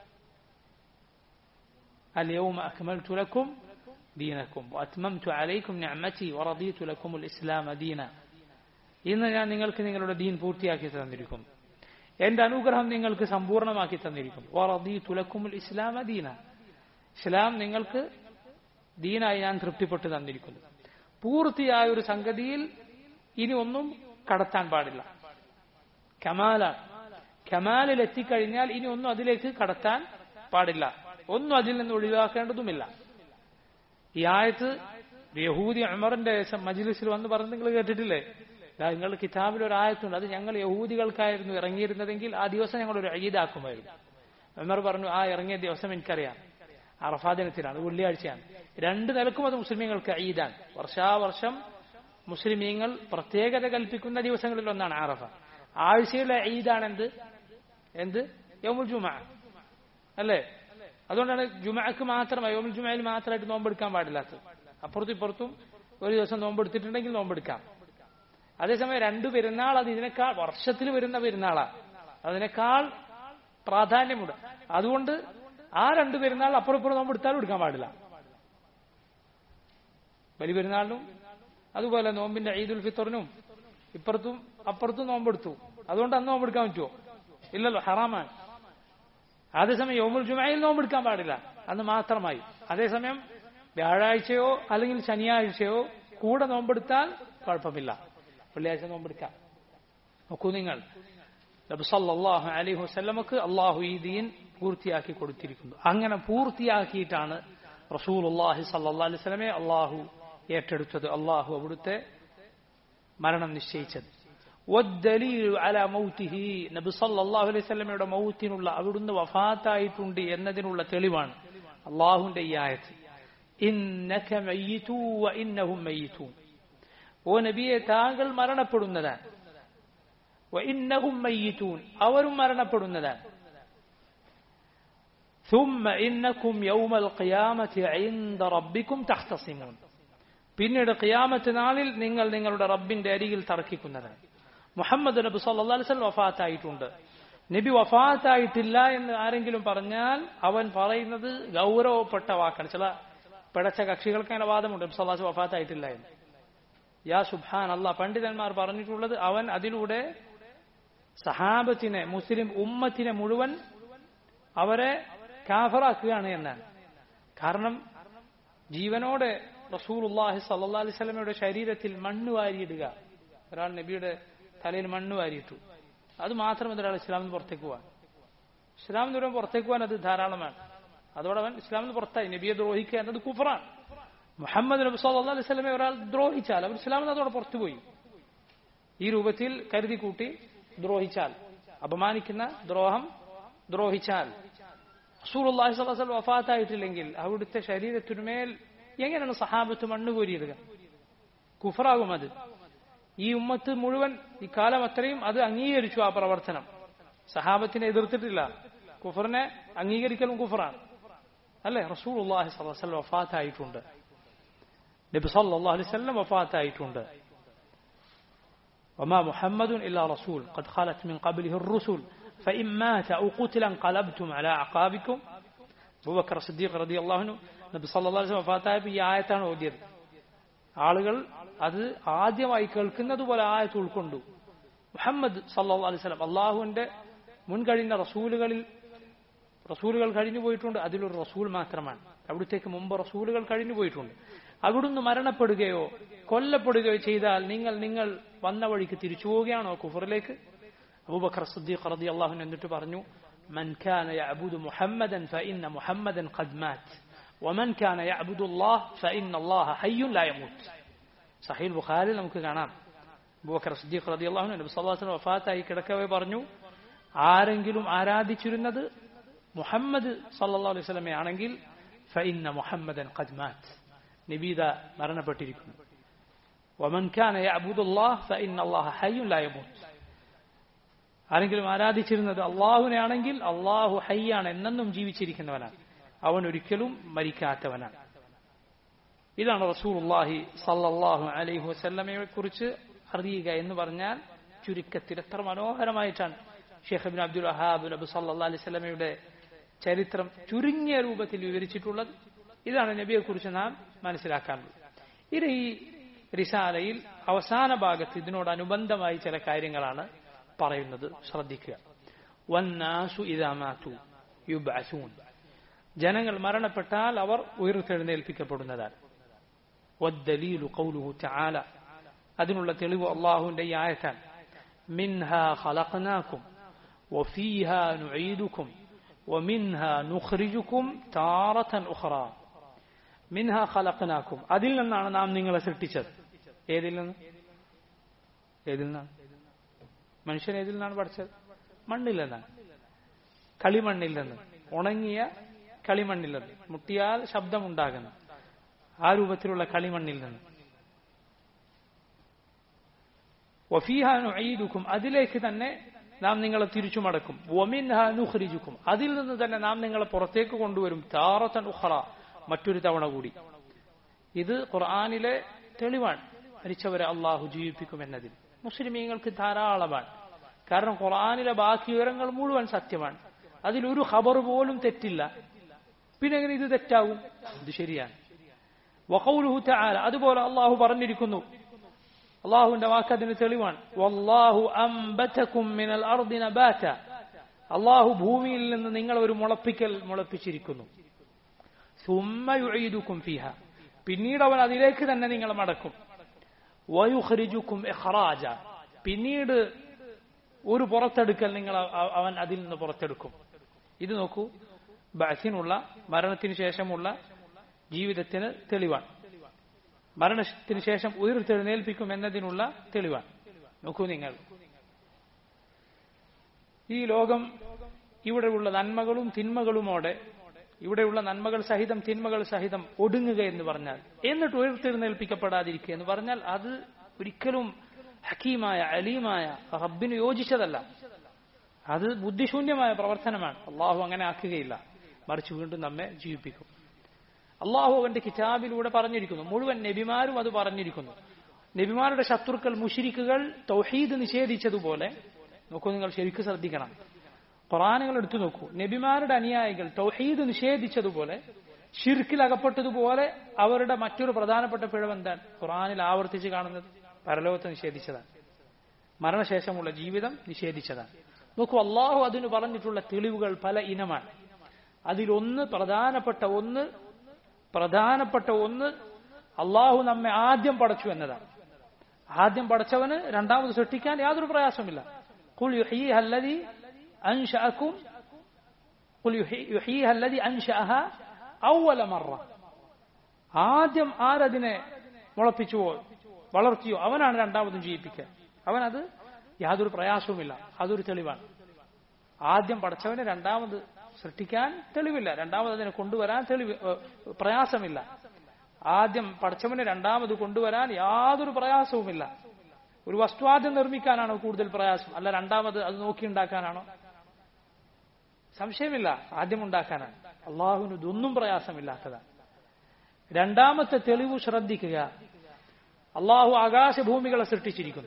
اليوم أكملت لكم دينكم وأتممت عليكم نعمتي ورضيت لكم الإسلام دينا ഇന്ന് ഞാൻ നിങ്ങൾക്ക് നിങ്ങളുടെ ദീൻ പൂർത്തിയാക്കി തന്നിരിക്കും എന്റെ അനുഗ്രഹം നിങ്ങൾക്ക് സമ്പൂർണ്ണമാക്കി തന്നിരിക്കും തുലക്കുമുൽ ഇസ്ലാം ദീന ഇസ്ലാം നിങ്ങൾക്ക് ദീനായി ഞാൻ തൃപ്തിപ്പെട്ട് തന്നിരിക്കുന്നു പൂർത്തിയായ ഒരു സംഗതിയിൽ ഇനി ഒന്നും കടത്താൻ പാടില്ല കമാലാണ് കമാലിൽ എത്തിക്കഴിഞ്ഞാൽ ഇനി ഒന്നും അതിലേക്ക് കടത്താൻ പാടില്ല ഒന്നും അതിൽ നിന്ന് ഒഴിവാക്കേണ്ടതുമില്ല ഈ ആയത്ത് യഹൂദി അമറിന്റെ മജിലിസിൽ വന്ന് പറഞ്ഞ് നിങ്ങൾ കേട്ടിട്ടില്ലേ നിങ്ങൾ കിതാബിൽ ഒരു ആയത്തുണ്ട് അത് ഞങ്ങൾ യഹൂദികൾക്കായിരുന്നു ഇറങ്ങിയിരുന്നതെങ്കിൽ ആ ദിവസം ഞങ്ങൾ ഒരു ഈദാക്കുമായിരുന്നു അമർ പറഞ്ഞു ആ ഇറങ്ങിയ ദിവസം എനിക്കറിയാം അറഫാ ദിനത്തിലാണ് വെള്ളിയാഴ്ചയാണ് രണ്ട് നിലക്കും അത് മുസ്ലിമീങ്ങൾക്ക് ഈദാണ് വർഷാവർഷം മുസ്ലിമീങ്ങൾ പ്രത്യേകത കൽപ്പിക്കുന്ന ദിവസങ്ങളിൽ ഒന്നാണ് അറഫ ആഴ്ചയിലെ ഈദാണ് എന്ത് എന്ത് യോമുൽ ജുമ അല്ലേ അതുകൊണ്ടാണ് ജുമക്ക് മാത്രം യോമുൽ ജുമയിൽ മാത്രമായിട്ട് നോമ്പെടുക്കാൻ പാടില്ലാത്തത് അപ്പുറത്തും ഇപ്പുറത്തും ഒരു ദിവസം നോമ്പെടുത്തിട്ടുണ്ടെങ്കിൽ നോമ്പെടുക്കാം അതേസമയം രണ്ടു പെരുന്നാൾ അത് ഇതിനേക്കാൾ വർഷത്തിൽ വരുന്ന പെരുന്നാളാണ് അതിനേക്കാൾ പ്രാധാന്യമുണ്ട് അതുകൊണ്ട് ആ രണ്ടു പെരുന്നാൾ അപ്പുറം ഇപ്പുറം നോമ്പെടുത്താലും എടുക്കാൻ പാടില്ല ബലി പെരുന്നാളിനും അതുപോലെ നോമ്പിന്റെ ഈദുൽ ഫിത്തറിനും ഇപ്പുറത്തും അപ്പുറത്തും നോമ്പെടുത്തു അതുകൊണ്ട് അന്ന് നോമ്പെടുക്കാൻ പറ്റുമോ ഇല്ലല്ലോ ഹറാമാണ് അതേസമയം യോമുൽ ജുമയിൽ നോമ്പെടുക്കാൻ പാടില്ല അന്ന് മാത്രമായി അതേസമയം വ്യാഴാഴ്ചയോ അല്ലെങ്കിൽ ശനിയാഴ്ചയോ കൂടെ നോമ്പെടുത്താൽ കുഴപ്പമില്ല വെള്ളിയാഴ്ച നോമ്പെടുക്കാം നോക്കൂ നിങ്ങൾ നബ്സല്ലാഹു അലൈഹി വസ്ല്ലമക്ക് അള്ളാഹു ഈ ദീൻ പൂർത്തിയാക്കി കൊടുത്തിരിക്കുന്നു അങ്ങനെ പൂർത്തിയാക്കിയിട്ടാണ് റസൂൽ അള്ളാഹി സല്ലാ അലൈഹി സ്വലമെ അള്ളാഹു ഏറ്റെടുത്തത് അള്ളാഹു അവിടുത്തെ മരണം നിശ്ചയിച്ചത് അല മൗത്തിഹി നബി സല്ലല്ലാഹു അലൈഹി വസല്ലമയുടെ മൗത്തിനുള്ള അവിടുന്ന് വഫാത്തായിട്ടുണ്ട് എന്നതിനുള്ള തെളിവാണ് അള്ളാഹുവിന്റെ ഈ ആയത്ത് ഇന്നക മയ്യിതു വ ഇന്നഹും മയ്യിതൂൻ ഓ നബിയെ താങ്കൾ മരണപ്പെടുന്നതാണ് വ ഇന്നഹും മയ്യിതൂൻ അവരും മരണപ്പെടുന്നതാണ് ثم إنكم يوم القيامة عند ربكم تختصمون പിന്നീട് ഖിയാമത്ത് നാളിൽ നിങ്ങൾ നിങ്ങളുടെ റബ്ബിന്റെ അരികിൽ തർക്കിക്കുന്നതാണ് മുഹമ്മദ് നബി സല്ലാ അലിസ്ലം വഫാത്തായിട്ടുണ്ട് നബി വഫാത്തായിട്ടില്ല എന്ന് ആരെങ്കിലും പറഞ്ഞാൽ അവൻ പറയുന്നത് ഗൗരവപ്പെട്ട വാക്കാണ് ചില പിടച്ച കക്ഷികൾക്ക് അങ്ങനെ വാദമുണ്ട് നബി സല്ലാസ് വഫാത്തായിട്ടില്ല എന്ന് യാ സുബാൻ അല്ല പണ്ഡിതന്മാർ പറഞ്ഞിട്ടുള്ളത് അവൻ അതിലൂടെ സഹാബത്തിനെ മുസ്ലിം ഉമ്മത്തിനെ മുഴുവൻ അവരെ കാഫറാക്കുകയാണ് എന്നാണ് കാരണം ജീവനോടെ റസൂലുല്ലാഹി സല്ലാ അലൈഹി സ്വലമയുടെ ശരീരത്തിൽ മണ്ണ് വാരിയിടുക ഒരാൾ നബിയുടെ തലയിൽ മണ്ണ് വാരിയിട്ടു അത് മാത്രം ഒരാൾ ഇസ്ലാമിൽ നിന്ന് പുറത്തേക്ക് പോവാൻ ഇസ്ലാമിൽ നിന്ന് പുറത്തേക്ക് പോകാൻ അത് ധാരാളമാണ് അതോടെ അവൻ ഇസ്ലാമിൽ നിന്ന് പുറത്തായി നബിയെ ദ്രോഹിക്കുക എന്നത് കുഫറാണ് മുഹമ്മദ് നബി സല്ലാ അലൈഹി സ്വലമെ ഒരാൾ ദ്രോഹിച്ചാൽ അവർ ഇസ്ലാമിൽ നിന്ന് അതോടെ പുറത്തുപോയി ഈ രൂപത്തിൽ കരുതി കൂട്ടി ദ്രോഹിച്ചാൽ അപമാനിക്കുന്ന ദ്രോഹം ദ്രോഹിച്ചാൽ റസൂൽ അള്ളാഹി സ്വലാസ്ലം വഫാത്തായിട്ടില്ലെങ്കിൽ അവിടുത്തെ ശരീരത്തിനുമേൽ എങ്ങനെയാണ് സഹാബത്ത് മണ്ണ് കോരിയിടുക കുഫറാകും അത് ഈ ഉമ്മത്ത് മുഴുവൻ ഈ കാലം അത്രയും അത് അംഗീകരിച്ചു ആ പ്രവർത്തനം സഹാബത്തിനെ എതിർത്തിട്ടില്ല കുഫറിനെ അംഗീകരിക്കലും കുഫറാണ് അല്ലെ റസൂൽ അള്ളാഹി സ്വലം വഫാത്തായിട്ടുണ്ട് നബി സല്ലല്ലാഹു അലൈഹി വസല്ലം വഫാത്തായിട്ടുണ്ട് وما محمد إلا رسول قد خلت من قبله الرسل فإن مات أو قتل انقلبتم على أعقابكم أبو بكر الصديق رضي الله عنه നബി സല്ലല്ലാഹു അലൈഹി വസല്ലം വഫാത്തായപ്പോൾ ഈ ആയത്താണ് ഓതിയത് ആളുകൾ അത് ആദ്യമായി കേൾക്കുന്നത് പോലെ ആയത്ത് ഉൾക്കൊണ്ടു മുഹമ്മദ് സല്ലല്ലാഹു അലൈഹി വസല്ലം അള്ളാഹുവിന്റെ മുൻകഴിഞ്ഞ റസൂലുകളിൽ റസൂലുകൾ കഴിഞ്ഞു പോയിട്ടുണ്ട് അതിലൊരു റസൂൽ മാത്രമാണ് അവിടുത്തേക്ക് മുമ്പ് റസൂലുകൾ കഴിഞ്ഞു പോയിട്ടുണ്ട് അവിടുന്ന് മരണപ്പെടുകയോ കൊല്ലപ്പെടുകയോ ചെയ്താൽ നിങ്ങൾ നിങ്ങൾ വന്ന വഴിക്ക് തിരിച്ചു പോവുകയാണോ കുഫറിലേക്ക് അബൂബക്കർ സിദ്ദീഖ് റതി അള്ളാഹു എന്നിട്ട് പറഞ്ഞു من كان يعبد محمدا فإن محمدا قد مات ومن كان يعبد الله فإن الله حي لا يموت സഹീൽ ബുഖാരിൽ നമുക്ക് കാണാം ബൂക്കർ സിദ്ദീഖ് റളിയല്ലാഹു അൻഹു നബി സല്ലല്ലാഹു അലൈഹി വസല്ലം വഫാത്തായി കിടക്കവേ പറഞ്ഞു ആരെങ്കിലും ആരാധിച്ചിരുന്നത് മുഹമ്മദ് സല്ലല്ലാഹു അലൈഹി വസല്ലമയെ ആണെങ്കിൽ ഫഇന്ന മുഹമ്മദൻ ഖദ് മാത് നബീദ മരണപ്പെട്ടിരിക്കുന്നു ومن كان يعبد الله فإن الله حي لا يموت ആരെങ്കിലും ആരാധിച്ചിരുന്നത് അള്ളാഹുവിനെ ആണെങ്കിൽ അള്ളാഹു ഹയ്യാണ് എന്നെന്നും ജീവിച്ചിരിക്കുന്നവനാണ് അവൻ ഒരിക്കലും മരിക്കാത്തവനാണ് ഇതാണ് റസൂലുള്ളാഹി സല്ലല്ലാഹു അലൈഹി വസല്ലമയെ കുറിച്ച് അറിയുക എന്ന് പറഞ്ഞാൽ ചുരുക്കത്തിൽ എത്ര മനോഹരമായിട്ടാണ് ഷെയ്ഖ് ബിൻ അബ്ദുൽ വഹാബ് നബി സല്ലല്ലാഹു അലൈഹി വസല്ലമയുടെ ചരിത്രം ചുരുങ്ങിയ രൂപത്തിൽ വിവരിച്ചിട്ടുള്ളത് ഇതാണ് നബിയെ കുറിച്ച് നാം മനസ്സിലാക്കാനുള്ളത് ഇത് ഈ റിസാലയിൽ അവസാന ഭാഗത്ത് ഇതിനോടനുബന്ധമായി ചില കാര്യങ്ങളാണ് പറയുന്നത് ശ്രദ്ധിക്കുക വന്നാസു ഇതാമാത്തു യുബഅസൂൻ ജനങ്ങൾ മരണപ്പെട്ടാൽ അവർ ഉയർത്തെഴുന്നേൽപ്പിക്കപ്പെടുന്നതാണ് والدليل قوله تعالى അതിനുള്ള തെളിവ് അള്ളാഹുവിന്റെ ഈ ആയത്താണ് منها خلقناكم وفيها نعيدكم ومنها نخرجكم تارة أخرى منها خلقناكم അതിൽ നിന്നാണ് നാം നിങ്ങളെ സൃഷ്ടിച്ചത് ഏതിൽ നിന്ന് ഏതിൽ നിന്നാണ് മനുഷ്യൻ ഏതിൽ നിന്നാണ് പഠിച്ചത് മണ്ണിൽ നിന്നാണ് കളിമണ്ണിൽ നിന്ന് ഉണങ്ങിയ കളിമണ്ണിൽ നിന്ന് മുട്ടിയാൽ ശബ്ദമുണ്ടാകുന്നു ആ രൂപത്തിലുള്ള കളിമണ്ണിൽ നിന്ന് വഫീഹാനുക്കും അതിലേക്ക് തന്നെ നാം നിങ്ങളെ തിരിച്ചു മടക്കും ഒമിൻഹാനുഹരിജുക്കും അതിൽ നിന്ന് തന്നെ നാം നിങ്ങളെ പുറത്തേക്ക് കൊണ്ടുവരും താറത്തൻ ഉഹറ മറ്റൊരു തവണ കൂടി ഇത് ഖുർആാനിലെ തെളിവാണ് മരിച്ചവരെ അള്ളാഹു ജീവിപ്പിക്കും എന്നതിൽ മുസ്ലിമീങ്ങൾക്ക് ധാരാളമാണ് കാരണം ഖുർആാനിലെ ബാക്കി വിവരങ്ങൾ മുഴുവൻ സത്യമാണ് അതിലൊരു ഖബർ പോലും തെറ്റില്ല പിന്നെ എങ്ങനെ ഇത് തെറ്റാവും ഇത് ശരിയാണ് വഖൗലുഹു തആല അതുപോലെ അള്ളാഹു പറഞ്ഞിരിക്കുന്നു അള്ളാഹുവിന്റെ വാക്ക് അതിന് തെളിവാണ് വല്ലാഹു അംബതകും മിനൽ അർദി നബാത അള്ളാഹു ഭൂമിയിൽ നിന്ന് നിങ്ങൾ ഒരു മുളപ്പിക്കൽ മുളപ്പിച്ചിരിക്കുന്നു സുമ്മ യുഈദുക്കും ഫീഹ പിന്നീട് അവൻ അതിലേക്ക് തന്നെ നിങ്ങളെ മടക്കും വയുഖ്രിജുക്കും ഇഖ്റാജ പിന്നീട് ഒരു പുറത്തെടുക്കൽ നിങ്ങൾ അവൻ അതിൽ നിന്ന് പുറത്തെടുക്കും ഇത് നോക്കൂ ബഅസിനുള്ള മരണത്തിന് ശേഷമുള്ള ജീവിതത്തിന് തെളിവാണ് മരണത്തിന് ശേഷം ഉയർത്തെഴുന്നേൽപ്പിക്കും എന്നതിനുള്ള തെളിവാണ് നോക്കൂ നിങ്ങൾ ഈ ലോകം ഇവിടെയുള്ള നന്മകളും തിന്മകളുമോടെ ഇവിടെയുള്ള നന്മകൾ സഹിതം തിന്മകൾ സഹിതം ഒടുങ്ങുക എന്ന് പറഞ്ഞാൽ എന്നിട്ട് ഉയർത്തെഴുന്നേൽപ്പിക്കപ്പെടാതിരിക്കുക എന്ന് പറഞ്ഞാൽ അത് ഒരിക്കലും ഹക്കീമായ അലീമായ റബ്ബിന് യോജിച്ചതല്ല അത് ബുദ്ധിശൂന്യമായ പ്രവർത്തനമാണ് അള്ളാഹു അങ്ങനെ ആക്കുകയില്ല മറിച്ച് വീണ്ടും നമ്മെ ജീവിപ്പിക്കും അള്ളാഹു അവന്റെ കിതാബിലൂടെ പറഞ്ഞിരിക്കുന്നു മുഴുവൻ നബിമാരും അത് പറഞ്ഞിരിക്കുന്നു നബിമാരുടെ ശത്രുക്കൾ മുഷിരിക്കുകൾ തൗഹീദ് നിഷേധിച്ചതുപോലെ നോക്കൂ നിങ്ങൾ ശരിക്കും ശ്രദ്ധിക്കണം ഖുറാനുകൾ എടുത്തു നോക്കൂ നബിമാരുടെ അനുയായികൾ തൗഹീദ് നിഷേധിച്ചതുപോലെ ഷിർക്കിൽ അകപ്പെട്ടതുപോലെ അവരുടെ മറ്റൊരു പ്രധാനപ്പെട്ട പിഴവ് എന്താണ് ഖുറാനിൽ ആവർത്തിച്ച് കാണുന്നത് പരലോകത്തെ നിഷേധിച്ചതാണ് മരണശേഷമുള്ള ജീവിതം നിഷേധിച്ചതാണ് നോക്കൂ അള്ളാഹു അതിന് പറഞ്ഞിട്ടുള്ള തെളിവുകൾ പല ഇനമാണ് അതിലൊന്ന് പ്രധാനപ്പെട്ട ഒന്ന് പ്രധാനപ്പെട്ട ഒന്ന് അള്ളാഹു നമ്മെ ആദ്യം പടച്ചു എന്നതാണ് ആദ്യം പടച്ചവന് രണ്ടാമത് സൃഷ്ടിക്കാൻ യാതൊരു പ്രയാസമില്ല കുൽ യുഹീഹല്ലദി അൻശഅകും കുൽ യുഹീഹല്ലദി അൻശഅഹ അവല മറ ആദ്യം ആരതിനെ മുളപ്പിച്ചുവോ വളർത്തിയോ അവനാണ് രണ്ടാമതും ജീവിപ്പിക്കുക അവനത് യാതൊരു പ്രയാസവുമില്ല അതൊരു തെളിവാണ് ആദ്യം പടച്ചവനെ രണ്ടാമത് സൃഷ്ടിക്കാൻ തെളിവില്ല രണ്ടാമത് അതിനെ കൊണ്ടുവരാൻ തെളിവ് പ്രയാസമില്ല ആദ്യം പടച്ചവനെ രണ്ടാമത് കൊണ്ടുവരാൻ യാതൊരു പ്രയാസവുമില്ല ഒരു വസ്തു ആദ്യം നിർമ്മിക്കാനാണോ കൂടുതൽ പ്രയാസം അല്ല രണ്ടാമത് അത് നോക്കിയുണ്ടാക്കാനാണോ സംശയമില്ല ആദ്യം ഉണ്ടാക്കാനാണ് അള്ളാഹുവിന് ഇതൊന്നും പ്രയാസമില്ലാത്തതാണ് രണ്ടാമത്തെ തെളിവ് ശ്രദ്ധിക്കുക അള്ളാഹു ആകാശഭൂമികളെ സൃഷ്ടിച്ചിരിക്കുന്നു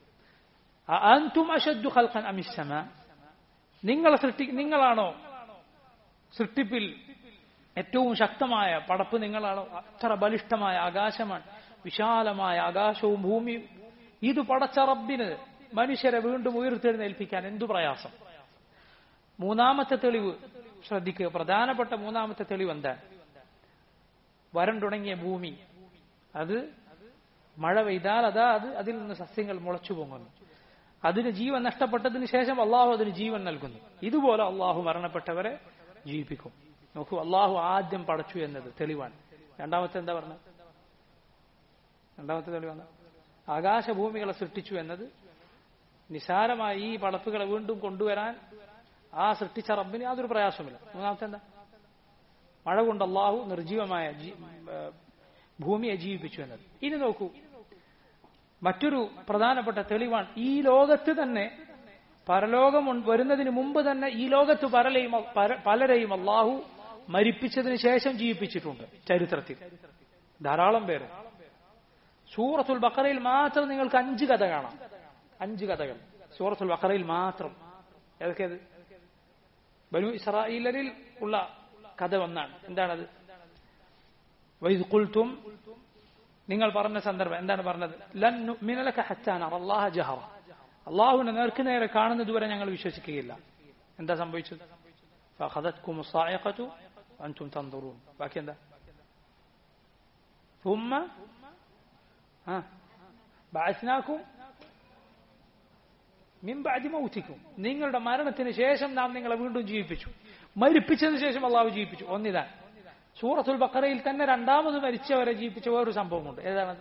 അൻതും അഷദ്ദു ഖൽഖൻ അമിസ്സമ നിങ്ങളെ സൃഷ്ടി നിങ്ങളാണോ സൃഷ്ടിപ്പിൽ ഏറ്റവും ശക്തമായ പടപ്പ് നിങ്ങളാണോ അത്ര ബലിഷ്ഠമായ ആകാശമാണ് വിശാലമായ ആകാശവും ഭൂമിയും ഇത് പടച്ച റബ്ബിന് മനുഷ്യരെ വീണ്ടും ഉയർത്തെഴുന്നേൽപ്പിക്കാൻ എന്തു പ്രയാസം മൂന്നാമത്തെ തെളിവ് ശ്രദ്ധിക്കുക പ്രധാനപ്പെട്ട മൂന്നാമത്തെ തെളിവ് എന്താണ് വരണ്ടുണങ്ങിയ ഭൂമി അത് മഴ പെയ്താൽ അതാ അത് അതിൽ നിന്ന് സസ്യങ്ങൾ മുളച്ചു പൊങ്ങുന്നു അതിന് ജീവൻ നഷ്ടപ്പെട്ടതിന് ശേഷം അള്ളാഹു അതിന് ജീവൻ നൽകുന്നു ഇതുപോലെ അള്ളാഹു മരണപ്പെട്ടവരെ ജീവിപ്പിക്കും നോക്കൂ അള്ളാഹു ആദ്യം പടച്ചു എന്നത് തെളിവാണ് രണ്ടാമത്തെ എന്താ പറഞ്ഞത് രണ്ടാമത്തെ തെളിവാണ് ആകാശഭൂമികളെ സൃഷ്ടിച്ചു എന്നത് നിസാരമായി ഈ പടപ്പുകളെ വീണ്ടും കൊണ്ടുവരാൻ ആ സൃഷ്ടിച്ച റബ്ബിന് യാതൊരു പ്രയാസമില്ല മൂന്നാമത്തെ എന്താ മഴ കൊണ്ട് അള്ളാഹു നിർജീവമായ ജീ- ഏ, ഭൂമിയെ ജീവിപ്പിച്ചു എന്നത് ഇനി നോക്കൂ മറ്റൊരു പ്രധാനപ്പെട്ട തെളിവാണ് ഈ ലോകത്ത് തന്നെ പരലോകം ഉൺ- വരുന്നതിന് മുമ്പ് തന്നെ ഈ ലോകത്ത് പരലെയും പര- പലരെയും അള്ളാഹു മരിപ്പിച്ചതിന് ശേഷം ജീവിപ്പിച്ചിട്ടുണ്ട് ചരിത്രത്തിൽ ധാരാളം പേര് സൂറത്തുൽ ബക്കറയിൽ മാത്രം നിങ്ങൾക്ക് അഞ്ച് കഥ കാണാം അഞ്ച് കഥകൾ സൂറത്തുൽ ബക്കറയിൽ മാത്രം ഏതൊക്കെയത് ബനു ഇസ്രായേലരിൽ ഉള്ള കഥ ഒന്നാണ് എന്താണത് വൈദ് കുൽത്തും നിങ്ങൾ പറഞ്ഞ സന്ദർഭം എന്താണ് പറഞ്ഞത് ലൻ നുഅ്മിനലക ഹത്താ നറ അല്ലാഹ ജഹറ അള്ളാഹുവിനെ നേർക്ക് നേരെ കാണുന്നതുവരെ ഞങ്ങൾ വിശ്വസിക്കുകയില്ല എന്താ സംഭവിച്ചത് فأخذتكم الصاعقة وأنتم تنظرون ബാക്കി എന്താ ثم ها بعثناكم മിൻ ബഅദി മൗതിക്കും നിങ്ങളുടെ മരണത്തിന് ശേഷം നാം നിങ്ങളെ വീണ്ടും ജീവിപ്പിച്ചു മരിപ്പിച്ചതിന് ശേഷം അള്ളാഹു ജീവിപ്പിച്ചു ഒന്നിതാണ് സൂറത്തുൽ ബക്കറയിൽ തന്നെ രണ്ടാമത് മരിച്ചവരെ ജീവിപ്പിച്ച വേറൊരു സംഭവമുണ്ട് ഏതാണത്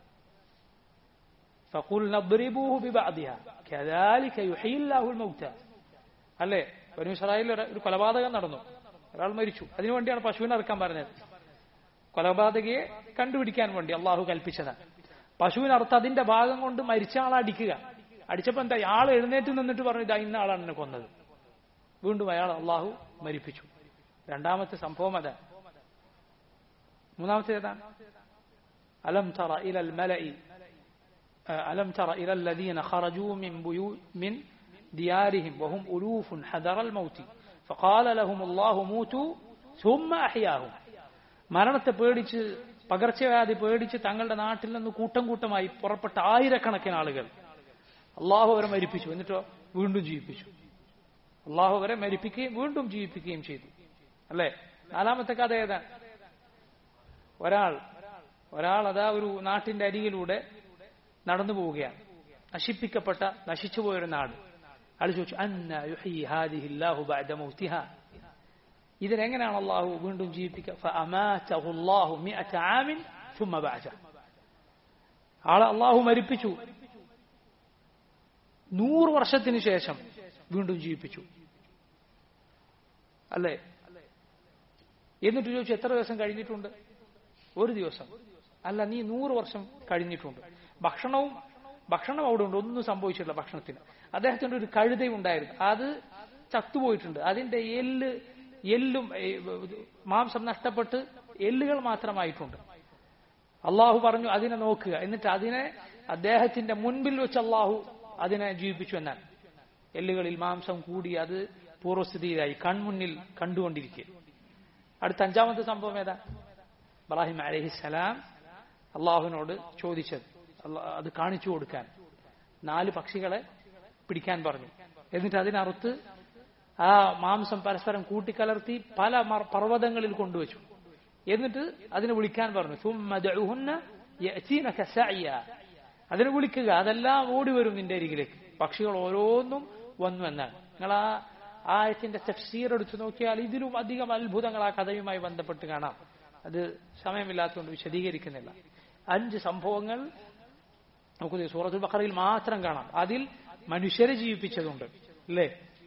فقلنا اضربوه ببعضها كذلك يحيي الله الموتى അല്ലേ ബനു ഇസ്രായേലിൽ ഒരു ഒരു കൊലപാതകം നടന്നു ഒരാൾ മരിച്ചു അതിനുവേണ്ടിയാണ് പശുവിനെ ഇറക്കാൻ പറഞ്ഞത് കൊലപാതകയെ കണ്ടുപിടിക്കാൻ വേണ്ടി അള്ളാഹു കൽപ്പിച്ചതാണ് പശുവിനെ അറുത്ത് അതിന്റെ ഭാഗം കൊണ്ട് മരിച്ച ആളെ അടിക്കുക അടിച്ചപ്പോ എന്താ ആൾ എഴുന്നേറ്റ് നിന്നിട്ട് പറഞ്ഞു ഇതാ ഇന്ന ആളാണ് എന്നെ കൊന്നത് വീണ്ടും അയാൾ അള്ളാഹു മരിപ്പിച്ചു രണ്ടാമത്തെ സംഭവം അതാണ് മൂന്നാമത്തെ ഏതാണ് അലം തറ ഇലൽ മലഇ ألم تر إلى الذين خرجوا من بيو من ديارهم وهم ألوف حذر الموت فقال لهم الله موتوا ثم أحياهم മരണത്തെ പേടിച്ച് പകർച്ചവ്യാധി പേടിച്ച് തങ്ങളുടെ നാട്ടിൽ നിന്ന് കൂട്ടം കൂട്ടമായി പുറപ്പെട്ട ആയിരക്കണക്കിന് ആളുകൾ അള്ളാഹു അവരെ മരിപ്പിച്ചു എന്നിട്ടോ വീണ്ടും ജീവിപ്പിച്ചു അള്ളാഹു അവരെ മരിപ്പിക്കുകയും വീണ്ടും ജീവിപ്പിക്കുകയും ചെയ്തു അല്ലേ നാലാമത്തെ കഥ ഏതാണ് ഒരാൾ ഒരാൾ അതാ ഒരു നാട്ടിന്റെ അരികിലൂടെ നടന്നു പോവുകയാണ് നശിപ്പിക്കപ്പെട്ട നശിച്ചുപോയൊരു നാട് അയാൾ ചോദിച്ചു അന്ന യുഹി ഹാദിഹി അല്ലാഹു ബഅദ മൗതിഹ ഇതിനെങ്ങനെയാണ് അള്ളാഹു വീണ്ടും ജീവിപ്പിക്കുക ഫഅമാതഹു അല്ലാഹു മിഅത ആമിൻ ثم بعثه ആളെ അള്ളാഹു മരിപ്പിച്ചു നൂറ് വർഷത്തിന് ശേഷം വീണ്ടും ജീവിപ്പിച്ചു അല്ലേ എന്നിട്ട് ചോദിച്ചു എത്ര ദിവസം കഴിഞ്ഞിട്ടുണ്ട് ഒരു ദിവസം അല്ല നീ നൂറ് വർഷം കഴിഞ്ഞിട്ടുണ്ട് ഭക്ഷണവും ഭക്ഷണം അവിടെ ഉണ്ട് ഒന്നും സംഭവിച്ചിട്ടില്ല ഭക്ഷണത്തിന് അദ്ദേഹത്തിന്റെ ഒരു കഴുതയും ഉണ്ടായിരുന്നു അത് ചത്തുപോയിട്ടുണ്ട് അതിന്റെ എല്ല് എല്ലും ഏ, മാംസം നഷ്ടപ്പെട്ട് എല്ലുകൾ മാത്രമായിട്ടുണ്ട് അള്ളാഹു പറഞ്ഞു അതിനെ നോക്കുക എന്നിട്ട് അതിനെ അദ്ദേഹത്തിന്റെ മുൻപിൽ വെച്ച് അള്ളാഹു അതിനെ ജീവിപ്പിച്ചു എന്നാണ് എല്ലുകളിൽ മാംസം കൂടി അത് പൂർവ്വസ്ഥിതിയിലായി കൺമുന്നിൽ കണ്ടുകൊണ്ടിരിക്കുക അടുത്ത അഞ്ചാമത്തെ സംഭവം ഏതാ ഇബ്രാഹിം അലഹിസലാം അള്ളാഹുവിനോട് ചോദിച്ചത് അള്ളാ- അത് കാണിച്ചു കൊടുക്കാൻ നാല് പക്ഷികളെ പിടിക്കാൻ പറഞ്ഞു എന്നിട്ട് അതിനറുത്ത് ആ മാംസം പരസ്പരം കൂട്ടിക്കലർത്തി പല മർ- പർവ്വതങ്ങളിൽ കൊണ്ടുവച്ചു എന്നിട്ട് അതിനെ വിളിക്കാൻ പറഞ്ഞു ثُمَّ دَعُهُنَّ يَأْتِينَكَ سَعْيًا. അതിനെ വിളിക്കുക അതെല്ലാം ഓടി വരും നിന്റെ അരികിലേക്ക് പക്ഷികൾ ഓരോന്നും വന്നു എന്നാണ് നിങ്ങൾ ആ ആയത്തിന്റെ തഫ്സീർ എടുത്തു നോക്കിയാൽ ഇതിലും അധികം അത്ഭുതങ്ങൾ ആ കഥയുമായി ബന്ധപ്പെട്ട് കാണാം അത് സമയമില്ലാത്തതുകൊണ്ട് വിശദീകരിക്കുന്നില്ല അഞ്ച് സംഭവങ്ങൾ നമുക്ക് സൂറത്തുൽ ബഖറയിൽ മാത്രം കാണാം അതിൽ മനുഷ്യരെ ജീവിപ്പിച്ചതുണ്ട് അല്ലേ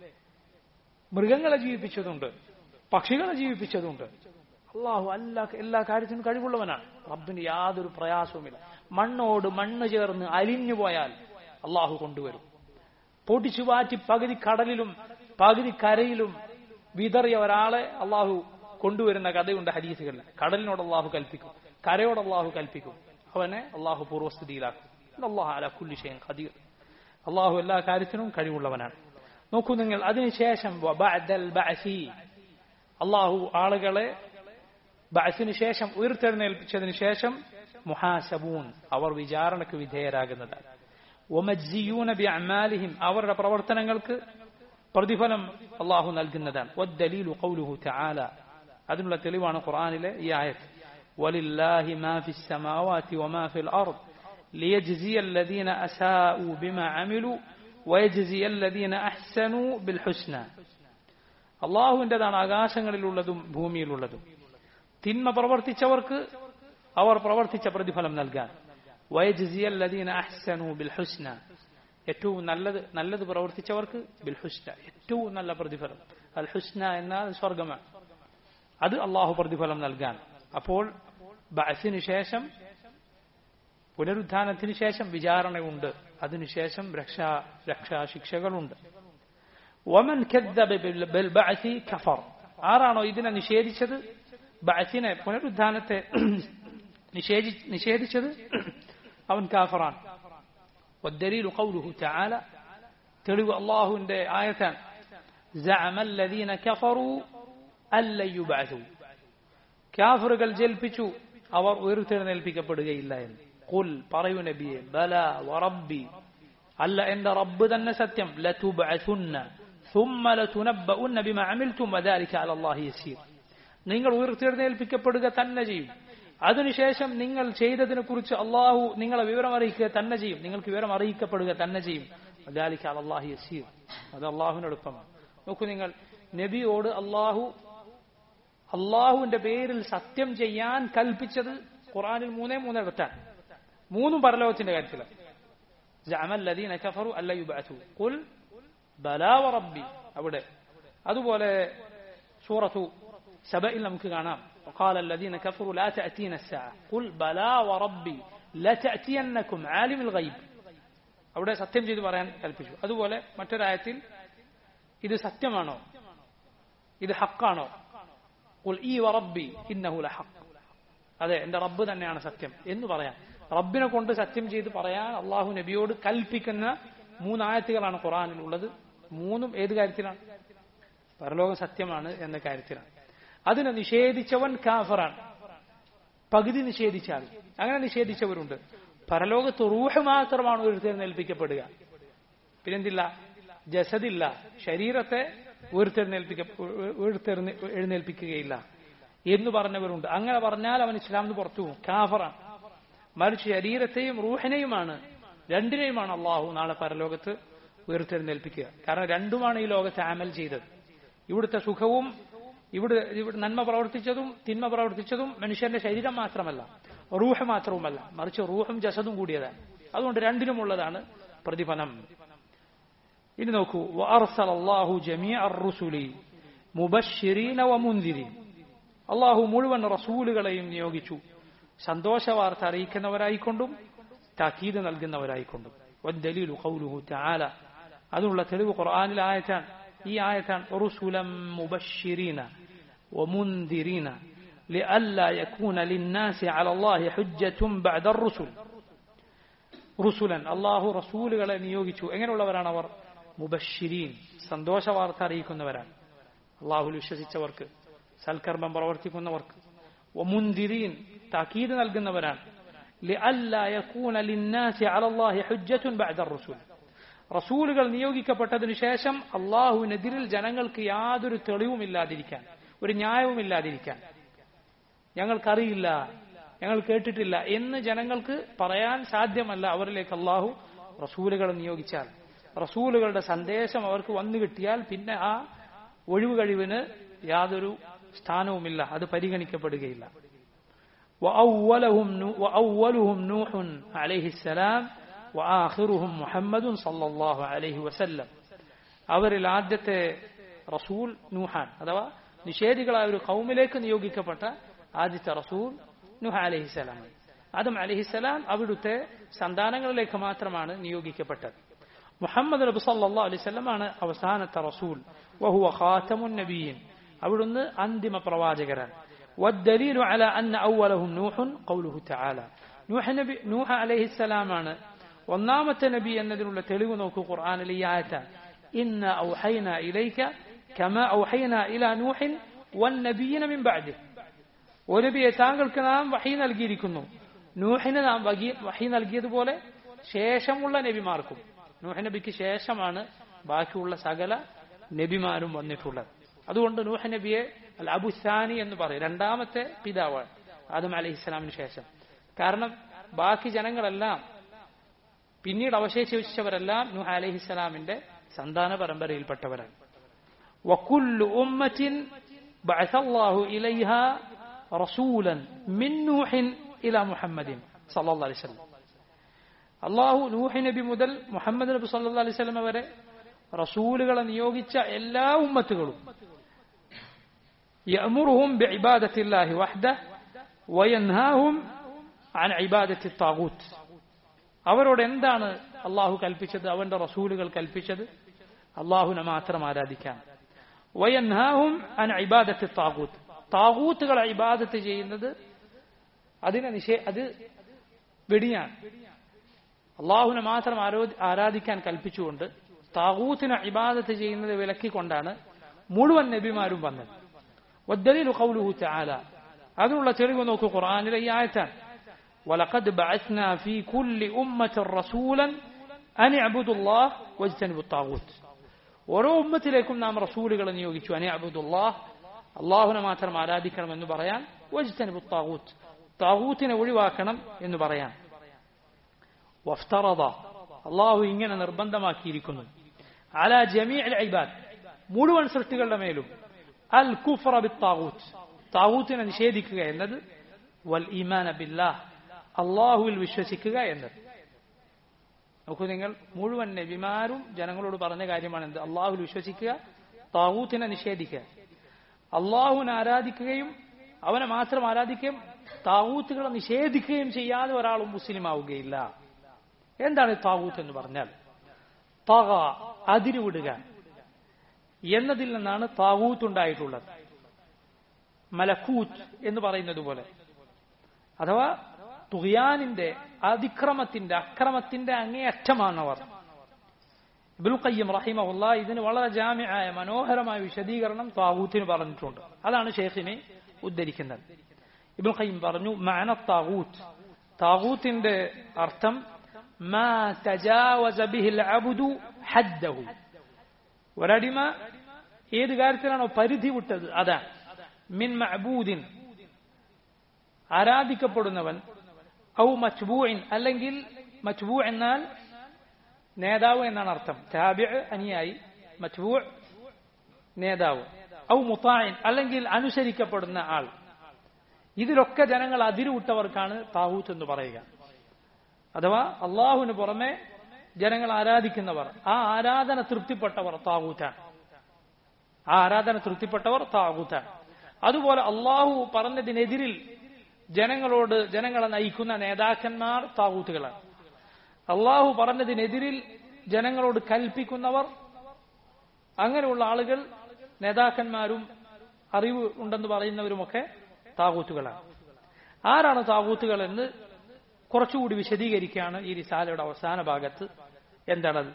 മൃഗങ്ങളെ ജീവിപ്പിച്ചതുണ്ട് പക്ഷികളെ ജീവിപ്പിച്ചതുണ്ട് അള്ളാഹു എല്ലാ എല്ലാ കാര്യത്തിനും കഴിവുള്ളവനാണ് റബ്ബിന് യാതൊരു പ്രയാസവുമില്ല മണ്ണോട് മണ്ണ് ചേർന്ന് അലിഞ്ഞു പോയാൽ അള്ളാഹു കൊണ്ടുവരും പൊടിച്ചു മാറ്റി പകുതി കടലിലും പകുതി കരയിലും വിതറിയ ഒരാളെ അള്ളാഹു കൊണ്ടുവരുന്ന കഥയുണ്ട് ഹദീസുകളിൽ കടലിനോട് അള്ളാഹു കൽപ്പിക്കും കരയോട് അള്ളാഹു കൽപ്പിക്കും അവനെ അള്ളാഹു പൂർവ്വസ്ഥിതിയിലാക്കും അള്ളാഹു അല കുല്ലി ഷൈൻ ഖദീർ അള്ളാഹു എല്ലാ കാര്യത്തിനും കഴിവുള്ളവനാണ് നോക്കൂ നിങ്ങൾ അതിനുശേഷം വബഅദൽ ബഅസി അള്ളാഹു ആളുകളെ ബഅസിന് ശേഷം ഉയർത്തെഴുന്നേൽപ്പിച്ചതിന് ശേഷം മുഹാസബൂൻ അവർ വിചാരണക്ക് വിധേയരാകുന്നതാണ് ഒമജ്ജിയൂന ബിഅമാലിഹിം അവരുടെ പ്രവർത്തനങ്ങൾക്ക് പ്രതിഫലം അള്ളാഹു നൽകുന്നതാണ് വദ്ദലീലു ഖൗലുഹു തആല അതിനുള്ള തെളിവാണ് ഖുർആനിലെ ഈ ആയത്ത് ولله ما في السماوات وما في الأرض ليجزي الذين أساءوا بما عملوا ويجزي الذين أحسنوا بالحسنى അള്ളാഹുവിൻ്റെതാണ് ആകാശങ്ങളിലുള്ളതും ഭൂമിയിലുള്ളതും തിന്മ പ്രവർത്തിച്ചവർക്ക് അവർ പ്രവർത്തിച്ച പ്രതിഫലം നൽകാൻ വയജിയല്ലദീന അഹ്സനു ബിൽ ഹുസ്ന ഏറ്റവും നല്ലത് നല്ലത് പ്രവർത്തിച്ചവർക്ക് ബിൽ ഹുസ്ന ഏറ്റവും നല്ല പ്രതിഫലം അൽ ഹുസ്ന എന്നാൽ സ്വർഗമാണ് അത് അള്ളാഹു പ്രതിഫലം നൽകാൻ അപ്പോൾ ബഅസിനു ശേഷം പുനരുദ്ധാനത്തിന് ശേഷം വിചാരണയുണ്ട് അതിനുശേഷം രക്ഷാ രക്ഷാശിക്ഷകളുണ്ട് വമൻ ബിൽ ബഅസി കഫർ ആരാണോ ഇതിനെ നിഷേധിച്ചത് ബഅസിനെ പുനരുദ്ധാനത്തെ നിഷേധിച്ചത് അവൻ കാഫറാണ് والدليل قوله تعالى تلو الله عند آيتان زعم الذين كفروا أن لن يبعثوا കാഫറുകൾ ജൽപ്പിച്ചു അവർ ഉയർത്തെഴുന്നേൽപ്പിക്കപ്പെടുകയില്ല എന്ന് കുൽ പറയൂ നബിയെ ബല വറബ്ബി അല്ല എന്റെ റബ്ബ് തന്നെ സത്യം ലതുബഅസുന്ന ثم لتنبؤن بما عملتم وذلك على الله يسير നിങ്ങൾ ഉയർത്തെഴുന്നേൽപ്പിക്കപ്പെടുക തന്നെ ചെയ്യും അതിനുശേഷം നിങ്ങൾ ചെയ്തതിനെ കുറിച്ച് അള്ളാഹു നിങ്ങളെ വിവരം അറിയിക്കുക തന്നെ ചെയ്യും നിങ്ങൾക്ക് വിവരം അറിയിക്കപ്പെടുക തന്നെ ചെയ്യും അദാലിക്ക അള്ളാഹി യസീർ അത് അള്ളാഹുവിന് എളുപ്പമാണ് നോക്കൂ നിങ്ങൾ നബിയോട് അള്ളാഹു അള്ളാഹുവിന്റെ പേരിൽ സത്യം ചെയ്യാൻ കൽപ്പിച്ചത് ഖുറാനിൽ മൂന്നേ മൂന്നിടത്താണ് മൂന്നും പരലോകത്തിന്റെ കാര്യത്തിലാണ് ജഅമല്ലദീന കഫറു അല്ല യുബഅതു ഖുൽ ബലാ വറബ്ബി അവിടെ അതുപോലെ സൂറത്തു സബയിൽ നമുക്ക് കാണാം وقال الذين كفروا لا تأتينا الساعة قل بلى وربي لتأتينكم عالم الغيب അവിടെ സത്യം ചെയ്ത് പറയാൻ കൽപ്പിച്ചു അതുപോലെ മറ്റൊരായത്തിൽ ഇത് സത്യമാണോ ഇത് ഹക്കാണോ قل ഈ വറബ്ബി ഇന്നഹു ലഹഖ് അതെ എന്റെ റബ്ബ് തന്നെയാണ് സത്യം എന്ന് പറയാൻ റബ്ബിനെ കൊണ്ട് സത്യം ചെയ്ത് പറയാൻ അള്ളാഹു നബിയോട് കൽപ്പിക്കുന്ന മൂന്നായത്തുകളാണ് ഖുറാനിലുള്ളത് മൂന്നും ഏത് കാര്യത്തിലാണ് പരലോകം സത്യമാണ് എന്ന കാര്യത്തിലാണ് അതിനെ നിഷേധിച്ചവൻ കാഫറാണ് പകുതി നിഷേധിച്ചാൽ അങ്ങനെ നിഷേധിച്ചവരുണ്ട് പരലോകത്ത് റൂഹ് മാത്രമാണ് ഉയർത്തെഴുന്നേൽപ്പിക്കപ്പെടുക പിന്നെന്തില്ല ജസദില്ല ശരീരത്തെ ഉയർത്തെഴുന്നേൽപ്പിക്ക ഉയർത്തെഴുന്ന എഴുന്നേൽപ്പിക്കുകയില്ല എന്ന് പറഞ്ഞവരുണ്ട് അങ്ങനെ പറഞ്ഞാൽ അവൻ ഇസ്ലാമിന് പുറത്തു പോകും കാഫറാണ് മറിച്ച് ശരീരത്തെയും റൂഹിനെയുമാണ് രണ്ടിനെയുമാണ് അള്ളാഹു നാളെ പരലോകത്ത് ഉയർത്തെഴുന്നേൽപ്പിക്കുക കാരണം രണ്ടുമാണ് ഈ ലോകത്ത് ആമൽ ചെയ്തത് ഇവിടുത്തെ സുഖവും ഇവിടെ ഇവിടെ നന്മ പ്രവർത്തിച്ചതും തിന്മ പ്രവർത്തിച്ചതും മനുഷ്യന്റെ ശരീരം മാത്രമല്ല റൂഹ് മാത്രവുമല്ല മറിച്ച് റൂഹും ജസദും കൂടിയതാണ് അതുകൊണ്ട് രണ്ടിനുമുള്ളതാണ് പ്രതിഫലം ഇനി നോക്കൂ അള്ളാഹു അള്ളാഹു മുഴുവൻ റസൂലുകളെയും നിയോഗിച്ചു സന്തോഷവാർത്ത അറിയിക്കുന്നവരായിക്കൊണ്ടും താക്കീത് നൽകുന്നവരായിക്കൊണ്ടും والدليل قوله تعالى അതിനുള്ള തെളിവ് ഖുർആനിൽ ആയത്താണ് ഈ ആയത്താണ് റസുലം മുബശ്ശിരീന ومنذرين لئلا يكون للناس على الله حجة بعد الرسل റുസുലൻ അള്ളാഹു റസൂലുകളെ നിയോഗിച്ചു എങ്ങനെയുള്ളവരാണ് അവർ മുബഷിരീൻ സന്തോഷ വാർത്ത അറിയിക്കുന്നവരാണ് അള്ളാഹുൽ വിശ്വസിച്ചവർക്ക് സൽക്കർമ്മം പ്രവർത്തിക്കുന്നവർക്ക് ഒമുന്തിരീൻ താക്കീത് നൽകുന്നവരാണ് റസൂലുകൾ നിയോഗിക്കപ്പെട്ടതിനു ശേഷം അള്ളാഹുവിനെതിരിൽ ജനങ്ങൾക്ക് യാതൊരു തെളിവുമില്ലാതിരിക്കാൻ ഒരു ന്യായവുമില്ലാതിരിക്കാൻ ഞങ്ങൾക്കറിയില്ല ഞങ്ങൾ കേട്ടിട്ടില്ല എന്ന് ജനങ്ങൾക്ക് പറയാൻ സാധ്യമല്ല അവരിലേക്ക് അള്ളാഹു റസൂലുകൾ നിയോഗിച്ചാൽ റസൂലുകളുടെ സന്ദേശം അവർക്ക് വന്നു കിട്ടിയാൽ പിന്നെ ആ ഒഴിവ് കഴിവിന് യാതൊരു സ്ഥാനവുമില്ല അത് പരിഗണിക്കപ്പെടുകയില്ല وأولهم نوح عليه السلام وآخرهم محمد صلى الله عليه وسلم അവരിൽ ആദ്യത്തെ റസൂൽ നൂഹാൻ അഥവാ നിഷേധികളായ ഒരു കൗമിലേക്ക് നിയോഗിക്കപ്പെട്ട ആദ്യത്തെ റസൂൽ നുഹ അലഹിസലാം ആദം അലഹിസലാം അവിടുത്തെ സന്താനങ്ങളിലേക്ക് മാത്രമാണ് നിയോഗിക്കപ്പെട്ടത് മുഹമ്മദ് നബി സല്ലാ അലൈവല്ലമാണ് അവസാനത്തെ റസൂൽ വഹുവ ഖാത്തമുൻ നബിയൻ അവിടുന്ന് അന്തിമ പ്രവാചകരാണ് والدليل على أن أولهم نوح قوله تعالى نوح نبي نوح عليه السلام ആണ് ഒന്നാമത്തെ നബി എന്നതിനുള്ള തെളിവ് നോക്കൂ ഖുർആനിൽ ഈ ആയത്താണ് ഇന്ന ഔഹൈന ഇലൈക കമ ഔഹൈന ഇല നൂഹിൻ വന്നബിയന മിൻ ബഅദിഹി ഓ നബിയെ താങ്കൾക്ക് നാം വഹി നൽകിയിരിക്കുന്നു നൂഹിന് നാം വഹി നൽകിയതുപോലെ ശേഷമുള്ള നബിമാർക്കും നൂഹ് നബിക്ക് ശേഷമാണ് ബാക്കിയുള്ള സകല നബിമാരും വന്നിട്ടുള്ളത് അതുകൊണ്ട് നൂഹ് നബിയെ അൽ അബുസാനി എന്ന് പറയും രണ്ടാമത്തെ പിതാവാണ് ആദം അലഹി ഇസ്ലാമിന് ശേഷം കാരണം ബാക്കി ജനങ്ങളെല്ലാം പിന്നീട് അവശേഷിച്ചവരെല്ലാം നൂഹ് അലഹി ഇസ്ലാമിന്റെ സന്താന പരമ്പരയിൽപ്പെട്ടവരാണ് വക്കുല്ലു ഉമ്മത്തിൻ بعث الله إليها رسولا من نوح إلى محمد صلى الله عليه وسلم അള്ളാഹു നൂഹി നബി മുതൽ മുഹമ്മദ് നബി സല്ലാ അലൈഹി സ്വലമ വരെ റസൂലുകളെ നിയോഗിച്ച എല്ലാ ഉമ്മത്തുകളും يأمرهم بعبادة الله وحده وينهاهم عن عبادة الطاغوت അവരോട് എന്താണ് അള്ളാഹു കൽപ്പിച്ചത് അവന്റെ റസൂലുകൾ കൽപ്പിച്ചത് അള്ളാഹുനെ മാത്രം ആരാധിക്കാൻ വയൻഹാഹും അൻ ഇബാദത്ത് താകൂത്ത് താകൂത്തുകളെ ഇബാദത്ത് ചെയ്യുന്നത് അതിനെ നിഷേ അത് വെടിയാണ് അള്ളാഹുനെ മാത്രം ആരാധിക്കാൻ കൽപ്പിച്ചുകൊണ്ട് താകൂത്തിനെ ഇബാദത്ത് ചെയ്യുന്നത് വിലക്കിക്കൊണ്ടാണ് മുഴുവൻ നബിമാരും വന്നത് والدليل قوله تعالى അതിനുള്ള തെളിവ് നോക്കൂ ഖുർആനിലെ ഈ ആയത്താണ് ولقد بعثنا في كل أمة رسولا أن اعبدوا الله واجتنبوا الطاغوت ഓരോ ഉമ്മത്തിലേക്കും നാം റസൂലുകളെ നിയോഗിച്ചു അനി അബുദുല്ലാഹ് അള്ളാഹുനെ മാത്രം ആരാധിക്കണം എന്ന് പറയാൻ വജ്തനബു താവൂത്ത് താവൂത്തിനെ ഒഴിവാക്കണം എന്ന് പറയാൻ വഫ്തറദ അള്ളാഹു ഇങ്ങനെ നിർബന്ധമാക്കിയിരിക്കുന്നു അല ജമീ അൽ ഇബാദ് മുഴുവൻ സൃഷ്ടികളുടെ മേലും അൽ കുഫറ ബി താവൂത്ത് താവൂത്തിനെ നിഷേധിക്കുക എന്നത് വൽ ഈമാന ബില്ലാഹ് അള്ളാഹുവിൽ വിശ്വസിക്കുക എന്നത് നോക്കൂ നിങ്ങൾ മുഴുവൻ നബിമാരും ജനങ്ങളോട് പറഞ്ഞ കാര്യമാണ് എന്ത് അള്ളാഹുൽ വിശ്വസിക്കുക താവൂത്തിനെ നിഷേധിക്കുക അള്ളാഹുവിനെ ആരാധിക്കുകയും അവനെ മാത്രം ആരാധിക്കുകയും താവൂത്തുകളെ നിഷേധിക്കുകയും ചെയ്യാതെ ഒരാളും മുസ്ലിം ആവുകയില്ല എന്താണ് താവൂത്ത് എന്ന് പറഞ്ഞാൽ തക അതിരുവിടുക എന്നതിൽ നിന്നാണ് താവൂത്ത് ഉണ്ടായിട്ടുള്ളത് മലക്കൂത്ത് എന്ന് പറയുന്നത് പോലെ അഥവാ തുഹിയാനിന്റെ അതിക്രമത്തിന്റെ അക്രമത്തിന്റെ അങ്ങേയറ്റമാണ് അവർ ഇബുൽ ഖയ്യം റഹിമഹുല്ല ഇതിന് വളരെ ജാമ്യമായ മനോഹരമായ വിശദീകരണം താവൂത്തിന് പറഞ്ഞിട്ടുണ്ട് അതാണ് ഷേഖിനെ ഉദ്ധരിക്കുന്നത് ഇബുൽ ഖയ്യം പറഞ്ഞു മാന താവൂത്ത് താവൂത്തിന്റെ അർത്ഥം മാ തജാവസ ബിഹിൽ അബ്ദു ഹദ്ദഹു ഒരടിമ ഏത് കാര്യത്തിലാണോ പരിധി വിട്ടത് അതാണ് മിൻ മഅബൂദിൻ ആരാധിക്കപ്പെടുന്നവൻ ഔ മച്ബൂഇൻ അല്ലെങ്കിൽ മച്ബൂ എന്നാൽ നേതാവ് എന്നാണ് അർത്ഥം താബിഅ അനുയായി മച്ബൂ നേതാവ് ഔ മുത്തായിൻ അല്ലെങ്കിൽ അനുസരിക്കപ്പെടുന്ന ആൾ ഇതിലൊക്കെ ജനങ്ങൾ അതിരുവിട്ടവർക്കാണ് താവൂത്ത് എന്ന് പറയുക അഥവാ അള്ളാഹുവിന് പുറമെ ജനങ്ങൾ ആരാധിക്കുന്നവർ ആ ആരാധന തൃപ്തിപ്പെട്ടവർ താവൂത്താണ് ആ ആരാധന തൃപ്തിപ്പെട്ടവർ താവൂത്താണ് അതുപോലെ അള്ളാഹു പറഞ്ഞതിനെതിരിൽ ജനങ്ങളോട് ജനങ്ങളെ നയിക്കുന്ന നേതാക്കന്മാർ താവൂത്തുകളാണ് അള്ളാഹു പറഞ്ഞതിനെതിരിൽ ജനങ്ങളോട് കൽപ്പിക്കുന്നവർ അങ്ങനെയുള്ള ആളുകൾ നേതാക്കന്മാരും അറിവ് ഉണ്ടെന്ന് പറയുന്നവരുമൊക്കെ താവൂത്തുകളാണ് ആരാണ് താവൂത്തുകൾ എന്ന് കുറച്ചുകൂടി വിശദീകരിക്കുകയാണ് ഈ റിസാലയുടെ അവസാന ഭാഗത്ത് എന്താണത്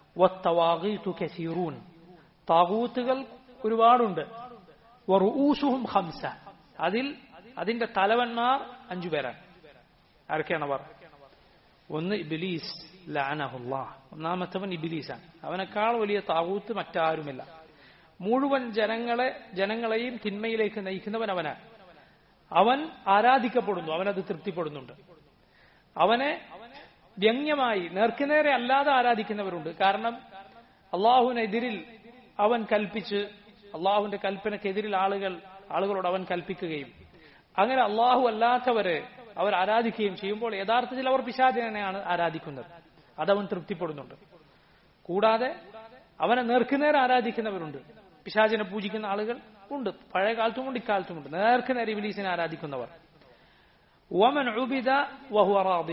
കസീറൂൻ താവൂത്തുകൾ ഒരുപാടുണ്ട് വറുഊസുഹും ഹംസ അതിൽ അതിന്റെ തലവന്മാർ അഞ്ചു പേരാണ് ആരൊക്കെയാണ് അവർ ഒന്ന് ഇബിലീസ് ലാനഹുല്ലാ ഒന്നാമത്തവൻ ഇബിലീസാണ് അവനേക്കാൾ വലിയ താവൂത്ത് മറ്റാരുമില്ല മുഴുവൻ ജനങ്ങളെ ജനങ്ങളെയും തിന്മയിലേക്ക് നയിക്കുന്നവൻ അവനാണ് അവൻ ആരാധിക്കപ്പെടുന്നു അവനത് തൃപ്തിപ്പെടുന്നുണ്ട് അവനെ വ്യംഗ്യമായി നേർക്കുനേരെ അല്ലാതെ ആരാധിക്കുന്നവരുണ്ട് കാരണം അള്ളാഹുവിനെതിരിൽ അവൻ കൽപ്പിച്ച് അള്ളാഹുവിന്റെ കൽപ്പനക്കെതിരിൽ ആളുകൾ ആളുകളോട് അവൻ കൽപ്പിക്കുകയും അങ്ങനെ അള്ളാഹു അല്ലാത്തവരെ അവർ ആരാധിക്കുകയും ചെയ്യുമ്പോൾ യഥാർത്ഥത്തിൽ അവർ പിശാചിനെയാണ് ആരാധിക്കുന്നത് അതവൻ തൃപ്തിപ്പെടുന്നുണ്ട് കൂടാതെ അവനെ നേർക്കുനേരെ ആരാധിക്കുന്നവരുണ്ട് പിശാചിനെ പൂജിക്കുന്ന ആളുകൾ ഉണ്ട് പഴയ കാലത്തുമുണ്ട് ഇക്കാലത്തുമുണ്ട് നേർക്കുനേരെ ഇബിലീസിനെ ആരാധിക്കുന്നവർ ومن عبد وهو راض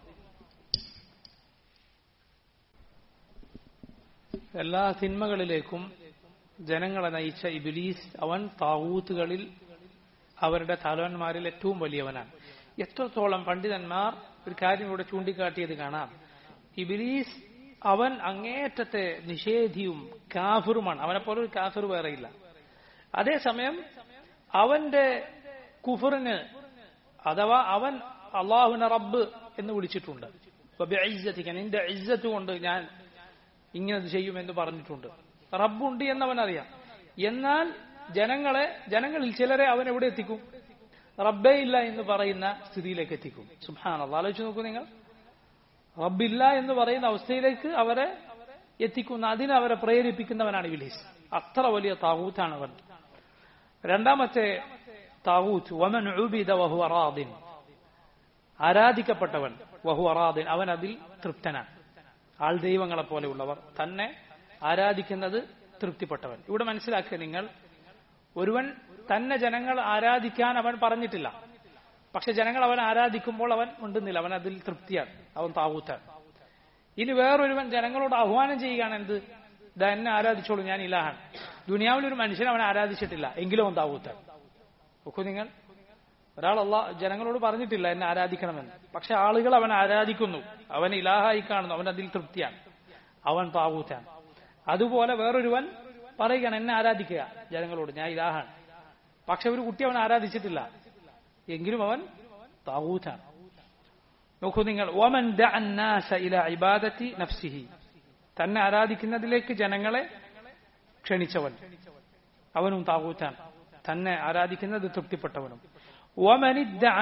എല്ലാ തിന്മകളിലേക്കും ജനങ്ങളെ നയിച്ച ഇബിലീസ് അവൻ താവൂത്തുകളിൽ അവരുടെ തലവന്മാരിൽ ഏറ്റവും വലിയവനാണ് എത്രത്തോളം പണ്ഡിതന്മാർ ഒരു കാര്യം ഇവിടെ ചൂണ്ടിക്കാട്ടിയത് കാണാം ഇബിലീസ് അവൻ അങ്ങേറ്റത്തെ നിഷേധിയും കാഫിറുമാണ് അവനെപ്പോലെ ഒരു കാഫിർ വേറെയില്ല അതേസമയം അവന്റെ കുഫറിന് അഥവാ അവൻ അള്ളാഹുവിനെ റബ്ബ് എന്ന് വിളിച്ചിട്ടുണ്ട് നിന്റെ ഇജ്ജത്ത് കൊണ്ട് ഞാൻ ഇങ്ങനെ ചെയ്യുമെന്ന് പറഞ്ഞിട്ടുണ്ട് റബ്ബുണ്ട് എന്നവൻ അറിയാം എന്നാൽ ജനങ്ങളെ ജനങ്ങളിൽ ചിലരെ അവൻ എവിടെ എത്തിക്കും റബ്ബേ ഇല്ല എന്ന് പറയുന്ന സ്ഥിതിയിലേക്ക് എത്തിക്കും സുഹാൻ ആലോചിച്ച് നോക്കൂ നിങ്ങൾ റബ്ബില്ല എന്ന് പറയുന്ന അവസ്ഥയിലേക്ക് അവരെ എത്തിക്കുന്ന അതിന് അവരെ പ്രേരിപ്പിക്കുന്നവനാണ് ഇബിലീസ് അത്ര വലിയ താവൂത്താണ് അവൻ രണ്ടാമത്തെ താവൂത്ത് വമൻ ഉബിദ വഹു അറാദിൻ ആരാധിക്കപ്പെട്ടവൻ വഹു അറാദിൻ അവൻ അതിൽ തൃപ്തനാണ് ആൾ ദൈവങ്ങളെ പോലെയുള്ളവർ തന്നെ ആരാധിക്കുന്നത് തൃപ്തിപ്പെട്ടവൻ ഇവിടെ മനസ്സിലാക്കുക നിങ്ങൾ ഒരുവൻ തന്നെ ജനങ്ങൾ ആരാധിക്കാൻ അവൻ പറഞ്ഞിട്ടില്ല പക്ഷെ ജനങ്ങൾ അവൻ ആരാധിക്കുമ്പോൾ അവൻ ഉണ്ടെന്നില്ല അവൻ അതിൽ തൃപ്തിയാണ് അവൻ താവൂത്താണ് ഇനി വേറൊരുവൻ ജനങ്ങളോട് ആഹ്വാനം ചെയ്യുകയാണ് എന്ത് ഇതാ എന്നെ ആരാധിച്ചോളൂ ഞാൻ ഇലാഹാണ് ദുനിയാവിൽ ഒരു മനുഷ്യൻ അവൻ ആരാധിച്ചിട്ടില്ല എങ്കിലും അവൻ താവൂത്താണ് നോക്കൂ നിങ്ങൾ ഒരാൾ അല്ല ജനങ്ങളോട് പറഞ്ഞിട്ടില്ല എന്നെ ആരാധിക്കണമെന്ന് പക്ഷെ ആളുകൾ അവൻ ആരാധിക്കുന്നു അവൻ ഇലാഹായി കാണുന്നു അവൻ അതിൽ തൃപ്തിയാണ് അവൻ താവൂത്താണ് അതുപോലെ വേറൊരുവൻ പറയുകയാണ് എന്നെ ആരാധിക്കുക ജനങ്ങളോട് ഞാൻ ഇലാഹാണ് പക്ഷെ ഒരു കുട്ടി അവൻ ആരാധിച്ചിട്ടില്ല എങ്കിലും അവൻ താവൂത്താണ് നോക്കൂ നിങ്ങൾ ഓമൻ ഇല ഇബാദത്തി നഫ്സിഹി തന്നെ ആരാധിക്കുന്നതിലേക്ക് ജനങ്ങളെ ക്ഷണിച്ചവൻ അവനും താവൂത്താണ് തന്നെ ആരാധിക്കുന്നത് തൃപ്തിപ്പെട്ടവനും ഓമൻ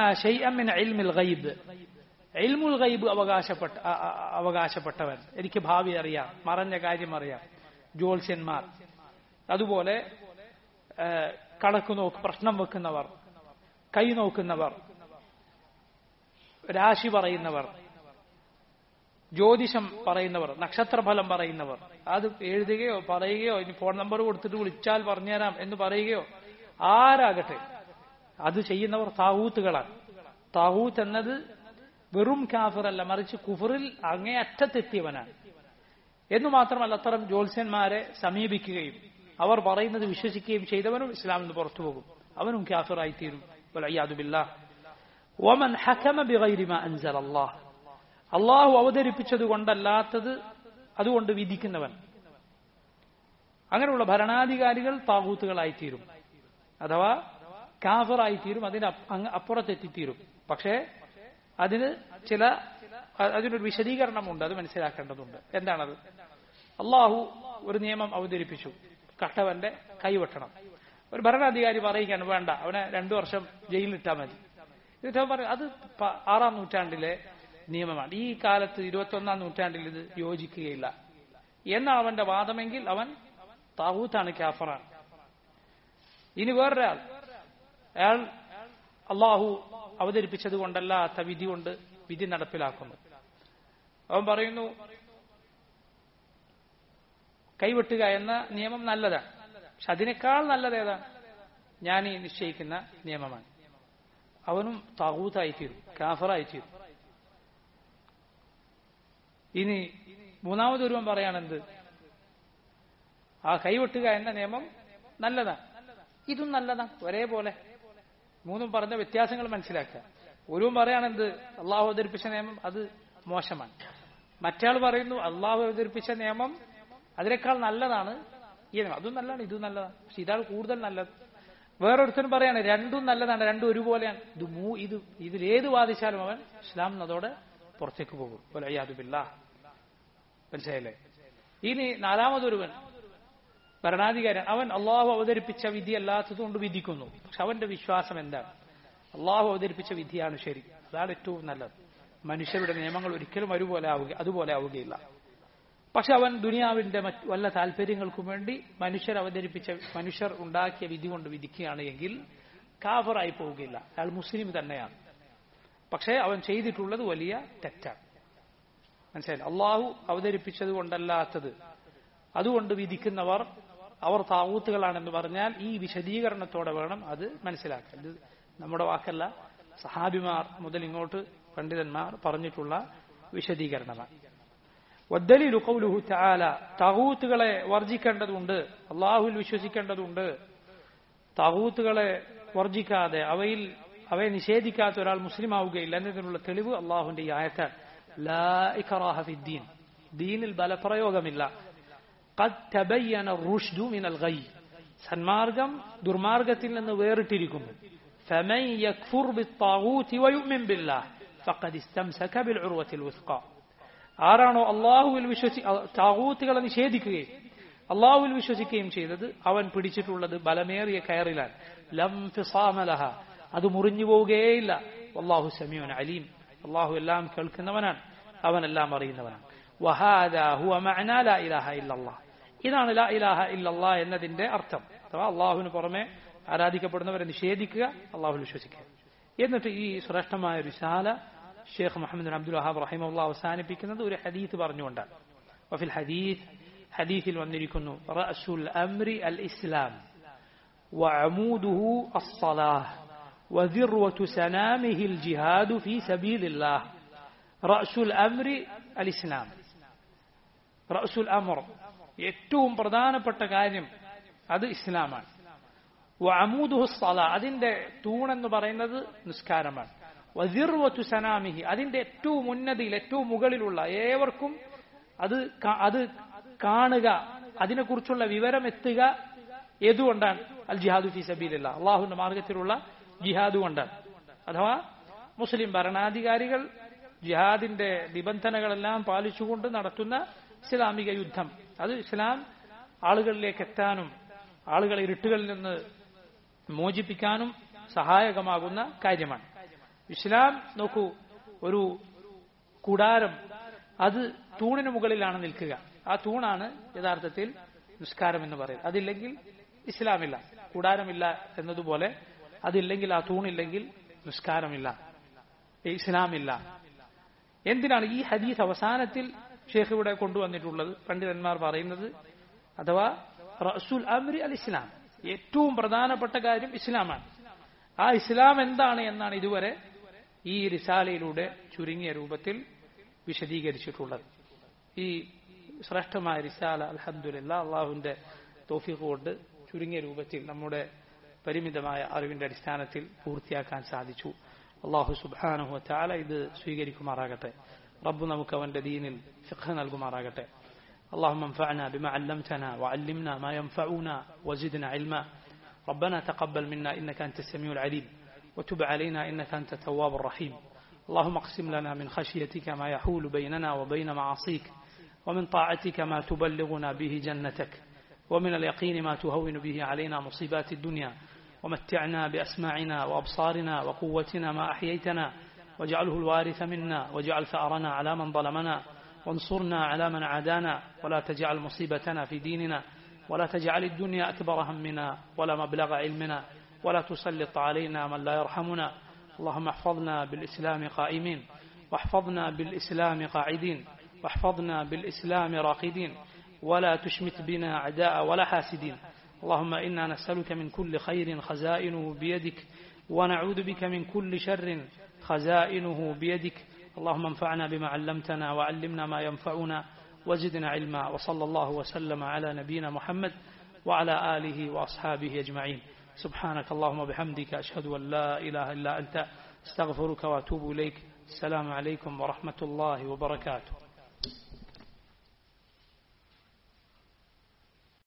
ഇൽമുൽ ഗൈബ് അവകാശപ്പെട്ട അവകാശപ്പെട്ടവൻ എനിക്ക് ഭാവി അറിയാം മറഞ്ഞ കാര്യം അറിയാം ജ്യോത്സ്യന്മാർ അതുപോലെ കണക്ക് നോക്ക് പ്രശ്നം വെക്കുന്നവർ കൈ നോക്കുന്നവർ രാശി പറയുന്നവർ ജ്യോതിഷം പറയുന്നവർ നക്ഷത്രഫലം പറയുന്നവർ അത് എഴുതുകയോ പറയുകയോ ഇനി ഫോൺ നമ്പർ കൊടുത്തിട്ട് വിളിച്ചാൽ പറഞ്ഞുതരാം എന്ന് പറയുകയോ ആരാകട്ടെ അത് ചെയ്യുന്നവർ താവൂത്തുകളാണ് താവൂത്ത് എന്നത് വെറും കാഫിറല്ല മറിച്ച് കുഫറിൽ അങ്ങേയറ്റത്തെത്തിയവനാണ് എന്നു മാത്രമല്ല അത്തരം ജ്യോത്സ്യന്മാരെ സമീപിക്കുകയും അവർ പറയുന്നത് വിശ്വസിക്കുകയും ചെയ്തവനും ഇസ്ലാമിൽ നിന്ന് പുറത്തു പോകും അവനും കാഫിറായി തീരും ഒമൻ ഹക്കമ ബിഗൈരിമ അൻസൽ അള്ളാഹ് അള്ളാഹു അവതരിപ്പിച്ചത് കൊണ്ടല്ലാത്തത് അതുകൊണ്ട് വിധിക്കുന്നവൻ അങ്ങനെയുള്ള ഭരണാധികാരികൾ താകൂത്തുകളായിത്തീരും അഥവാ കാഫറായിത്തീരും അതിന് അപ്പുറത്തെത്തിത്തീരും പക്ഷേ അതിന് ചില അതിനൊരു വിശദീകരണമുണ്ട് അത് മനസ്സിലാക്കേണ്ടതുണ്ട് എന്താണത് അള്ളാഹു ഒരു നിയമം അവതരിപ്പിച്ചു കട്ടവന്റെ കൈവെട്ടണം ഒരു ഭരണാധികാരി പറയുകയാണ് വേണ്ട അവനെ രണ്ടു വർഷം ജയിലിലിട്ടാൽ മതി എന്നിട്ട് പറയും അത് ആറാം നൂറ്റാണ്ടിലെ നിയമമാണ് ഈ കാലത്ത് ഇരുപത്തി ഒന്നാം നൂറ്റാണ്ടിൽ ഇത് യോജിക്കുകയില്ല എന്നാണ് അവന്റെ വാദമെങ്കിൽ അവൻ താവൂത്താണ് കാഫറാണ് ഇനി വേറൊരാൾ അയാൾ അള്ളാഹു അവതരിപ്പിച്ചത് കൊണ്ടല്ലാത്ത വിധി കൊണ്ട് വിധി നടപ്പിലാക്കുന്നു അവൻ പറയുന്നു കൈവെട്ടുക എന്ന നിയമം നല്ലതാണ് പക്ഷെ അതിനേക്കാൾ നല്ലത് ഏതാണ് ഞാൻ ഈ നിശ്ചയിക്കുന്ന നിയമമാണ് അവനും താകൂത്തായിത്തീരും കാഫറായിത്തീരും ഇനി മൂന്നാമതൊരുവൻ പറയാണെന്ത് ആ കൈവെട്ടുക എന്ന നിയമം നല്ലതാണ് ഇതും നല്ലതാണ് ഒരേപോലെ മൂന്നും പറഞ്ഞ വ്യത്യാസങ്ങൾ മനസ്സിലാക്കുക ഒരുവൻ പറയാണെന്ത് അള്ളാഹു അവതരിപ്പിച്ച നിയമം അത് മോശമാണ് മറ്റയാൾ പറയുന്നു അള്ളാഹു അവതരിപ്പിച്ച നിയമം അതിനേക്കാൾ നല്ലതാണ് ഈ നിയമം അതും നല്ലതാണ് ഇതും നല്ലതാണ് പക്ഷെ ഇതാൾ കൂടുതൽ നല്ലത് വേറൊരുത്തനും പറയാണ് രണ്ടും നല്ലതാണ് രണ്ടും ഒരുപോലെയാണ് ഇത് മൂ ഇത് ഇതിലേത് വാദിച്ചാലും അവൻ ഇസ്ലാം അതോടെ പുറത്തേക്ക് പോകും ഒലയ്യാതുബില്ല മനസ്സിലായില്ലേ ഇനി നാലാമതൊരുവൻ ഭരണാധികാരൻ അവൻ അള്ളാഹു അവതരിപ്പിച്ച വിധി അല്ലാത്തതുകൊണ്ട് വിധിക്കുന്നു പക്ഷെ അവന്റെ വിശ്വാസം എന്താണ് അള്ളാഹു അവതരിപ്പിച്ച വിധിയാണ് ശരി അതാണ് ഏറ്റവും നല്ലത് മനുഷ്യരുടെ നിയമങ്ങൾ ഒരിക്കലും ഒരുപോലെ ആവുക അതുപോലെ ആവുകയില്ല പക്ഷെ അവൻ ദുനിയാവിന്റെ മറ്റ് വല്ല താല്പര്യങ്ങൾക്കും വേണ്ടി മനുഷ്യർ അവതരിപ്പിച്ച മനുഷ്യർ ഉണ്ടാക്കിയ വിധി കൊണ്ട് വിധിക്കുകയാണ് എങ്കിൽ കാഫറായി പോവുകയില്ല അയാൾ മുസ്ലിം തന്നെയാണ് പക്ഷേ അവൻ ചെയ്തിട്ടുള്ളത് വലിയ തെറ്റാണ് മനസ്സിലായി അള്ളാഹു അവതരിപ്പിച്ചത് കൊണ്ടല്ലാത്തത് അതുകൊണ്ട് വിധിക്കുന്നവർ അവർ താവൂത്തുകളാണെന്ന് പറഞ്ഞാൽ ഈ വിശദീകരണത്തോടെ വേണം അത് മനസ്സിലാക്കാൻ ഇത് നമ്മുടെ വാക്കല്ല സഹാബിമാർ മുതൽ ഇങ്ങോട്ട് പണ്ഡിതന്മാർ പറഞ്ഞിട്ടുള്ള വിശദീകരണമാണ് വദ്ദലീലു ഖൗലുഹു തആല താഗൂത്തുകളെ വർജിക്കേണ്ടതുണ്ട് അള്ളാഹുവിൽ വിശ്വസിക്കേണ്ടതുണ്ട് താഗൂത്തുകളെ വർജിക്കാതെ അവയിൽ അവയെ നിഷേധിക്കാത്ത ഒരാൾ മുസ്ലിം ആവുകയില്ല എന്നതിനുള്ള തെളിവ് അള്ളാഹുവിന്റെ ഈ ആയത്താണ് ലാ ഇക്റാഹ ഫിദ്ദീൻ ദീനിൽ ബലപ്രയോഗമില്ല ഖദ് തബയ്യന റുഷ്ദു മിനൽ ഗൈ സന്മാർഗം ദുർമാർഗത്തിൽ നിന്ന് വേറിട്ടിരിക്കുന്നു فمن يكفر بالطاغوت ويؤمن بالله فقد استمسك بالعروة الوثقى ആരാണോ അള്ളാഹുവിൽ വിശ്വസി താകൂത്തുകളെ നിഷേധിക്കുകയും അള്ളാഹുവിൽ വിശ്വസിക്കുകയും ചെയ്തത് അവൻ പിടിച്ചിട്ടുള്ളത് ബലമേറിയ കയറിലാണ് ലം ഫിസാമലഹ അത് മുറിഞ്ഞു പോവുകയേയില്ല അള്ളാഹു സമീൻ അലീം അള്ളാഹു എല്ലാം കേൾക്കുന്നവനാണ് അവനെല്ലാം അറിയുന്നവനാണ് വഹാദാ ഹുവ മഅനാ ലാ ഇലാഹ ഇല്ലല്ലാഹ് ഇതാണ് ലാ ഇലാഹ ഇല്ലല്ലാഹ് എന്നതിന്റെ അർത്ഥം അഥവാ അള്ളാഹുവിന് പുറമെ ആരാധിക്കപ്പെടുന്നവരെ നിഷേധിക്കുക അള്ളാഹുവിൽ വിശ്വസിക്കുക എന്നിട്ട് ഈ ശ്രേഷ്ഠമായ ഒരു ശാല Sheikh Muhammad bin Abdul Wahhab റഹിമുള്ള അവസാനിപ്പിക്കുന്നത് ഒരു ഹദീത്ത് പറഞ്ഞുകൊണ്ടാണ് വഫിൽ ഹദീത്ത് ഹദീത്തിൽ വന്നിരിക്കുന്നു റഅസുൽ അംരി അൽ ഇസ്ലാം وعموده الصلاة وذروة سنامه الجهاد في سبيل الله رأس الأمر الإسلام رأس الأمر ഏറ്റവും പ്രധാനപ്പെട്ട കാര്യം അത് ഇസ്ലാമാണ് വഅമൂദുഹു സ്വല അതിന്റെ തൂണെന്ന് പറയുന്നത് നിസ്കാരമാണ് വസിർവത്തു സനാമിഹി അതിന്റെ ഏറ്റവും ഉന്നതിയിൽ ഏറ്റവും മുകളിലുള്ള ഏവർക്കും അത് അത് കാണുക അതിനെക്കുറിച്ചുള്ള വിവരം എത്തുക ഏതുകൊണ്ടാണ് അൽ ജിഹാദു ഫി സബീലല്ല അള്ളാഹുവിന്റെ മാർഗത്തിലുള്ള ജിഹാദ് കൊണ്ടാണ് അഥവാ മുസ്ലിം ഭരണാധികാരികൾ ജിഹാദിന്റെ നിബന്ധനകളെല്ലാം പാലിച്ചുകൊണ്ട് നടത്തുന്ന ഇസ്ലാമിക യുദ്ധം അത് ഇസ്ലാം ആളുകളിലേക്ക് എത്താനും ആളുകളെ ഇരുട്ടുകളിൽ നിന്ന് മോചിപ്പിക്കാനും സഹായകമാകുന്ന കാര്യമാണ് ഇസ്ലാം നോക്കൂ ഒരു കൂടാരം അത് തൂണിന് മുകളിലാണ് നിൽക്കുക ആ തൂണാണ് യഥാർത്ഥത്തിൽ നിസ്കാരം എന്ന് പറയുന്നത് അതില്ലെങ്കിൽ ഇസ്ലാമില്ല കൂടാരമില്ല എന്നതുപോലെ അതില്ലെങ്കിൽ ആ തൂണില്ലെങ്കിൽ നിസ്കാരമില്ല ഇസ്ലാമില്ല എന്തിനാണ് ഈ ഹദീസ് അവസാനത്തിൽ ഷേഖ് ഇവിടെ കൊണ്ടുവന്നിട്ടുള്ളത് പണ്ഡിതന്മാർ പറയുന്നത് അഥവാ റസൂൽ അമ്രി അൽ ഇസ്ലാം ഏറ്റവും പ്രധാനപ്പെട്ട കാര്യം ഇസ്ലാമാണ് ആ ഇസ്ലാം എന്താണ് എന്നാണ് ഇതുവരെ ഈ റിസാലയിലൂടെ ചുരുങ്ങിയ രൂപത്തിൽ വിശദീകരിച്ചിട്ടുള്ളത് ഈ ശ്രേഷ്ഠമായ റിസാല അലഹദില്ല അള്ളാഹുവിന്റെ തോഫിക്ക് കൊണ്ട് ചുരുങ്ങിയ രൂപത്തിൽ നമ്മുടെ പരിമിതമായ അറിവിന്റെ അടിസ്ഥാനത്തിൽ പൂർത്തിയാക്കാൻ സാധിച്ചു അള്ളാഹു സുബാനുഹു ചാല ഇത് സ്വീകരിക്കുമാറാകട്ടെ റബ്ബ് നമുക്ക് അവന്റെ ദീനിൽ ഫിഖ് നൽകുമാറാകട്ടെ اللهم انفعنا بما علمتنا وعلمنا ما ينفعنا وزدنا علما ربنا تقبل منا انك انت السميع العليم وتب علينا انك انت التواب الرحيم اللهم اقسم لنا من خشيتك ما يحول بيننا وبين معاصيك ومن طاعتك ما تبلغنا به جنتك ومن اليقين ما تهون به علينا مصيبات الدنيا ومتعنا باسماعنا وابصارنا وقوتنا ما احييتنا واجعله الوارث منا واجعل ثارنا على من ظلمنا وانصرنا على من عادانا ولا تجعل مصيبتنا في ديننا ولا تجعل الدنيا اكبر همنا ولا مبلغ علمنا ولا تسلط علينا من لا يرحمنا اللهم احفظنا بالاسلام قائمين واحفظنا بالاسلام قاعدين واحفظنا بالاسلام راقدين ولا تشمت بنا اعداء ولا حاسدين اللهم انا نسالك من كل خير خزائنه بيدك ونعوذ بك من كل شر خزائنه بيدك اللهم انفعنا بما علمتنا وعلمنا ما ينفعنا وزدنا علما وصلى الله وسلم على نبينا محمد وعلى اله واصحابه اجمعين سبحانك اللهم وبحمدك اشهد ان لا اله الا انت استغفرك واتوب اليك السلام عليكم ورحمه الله وبركاته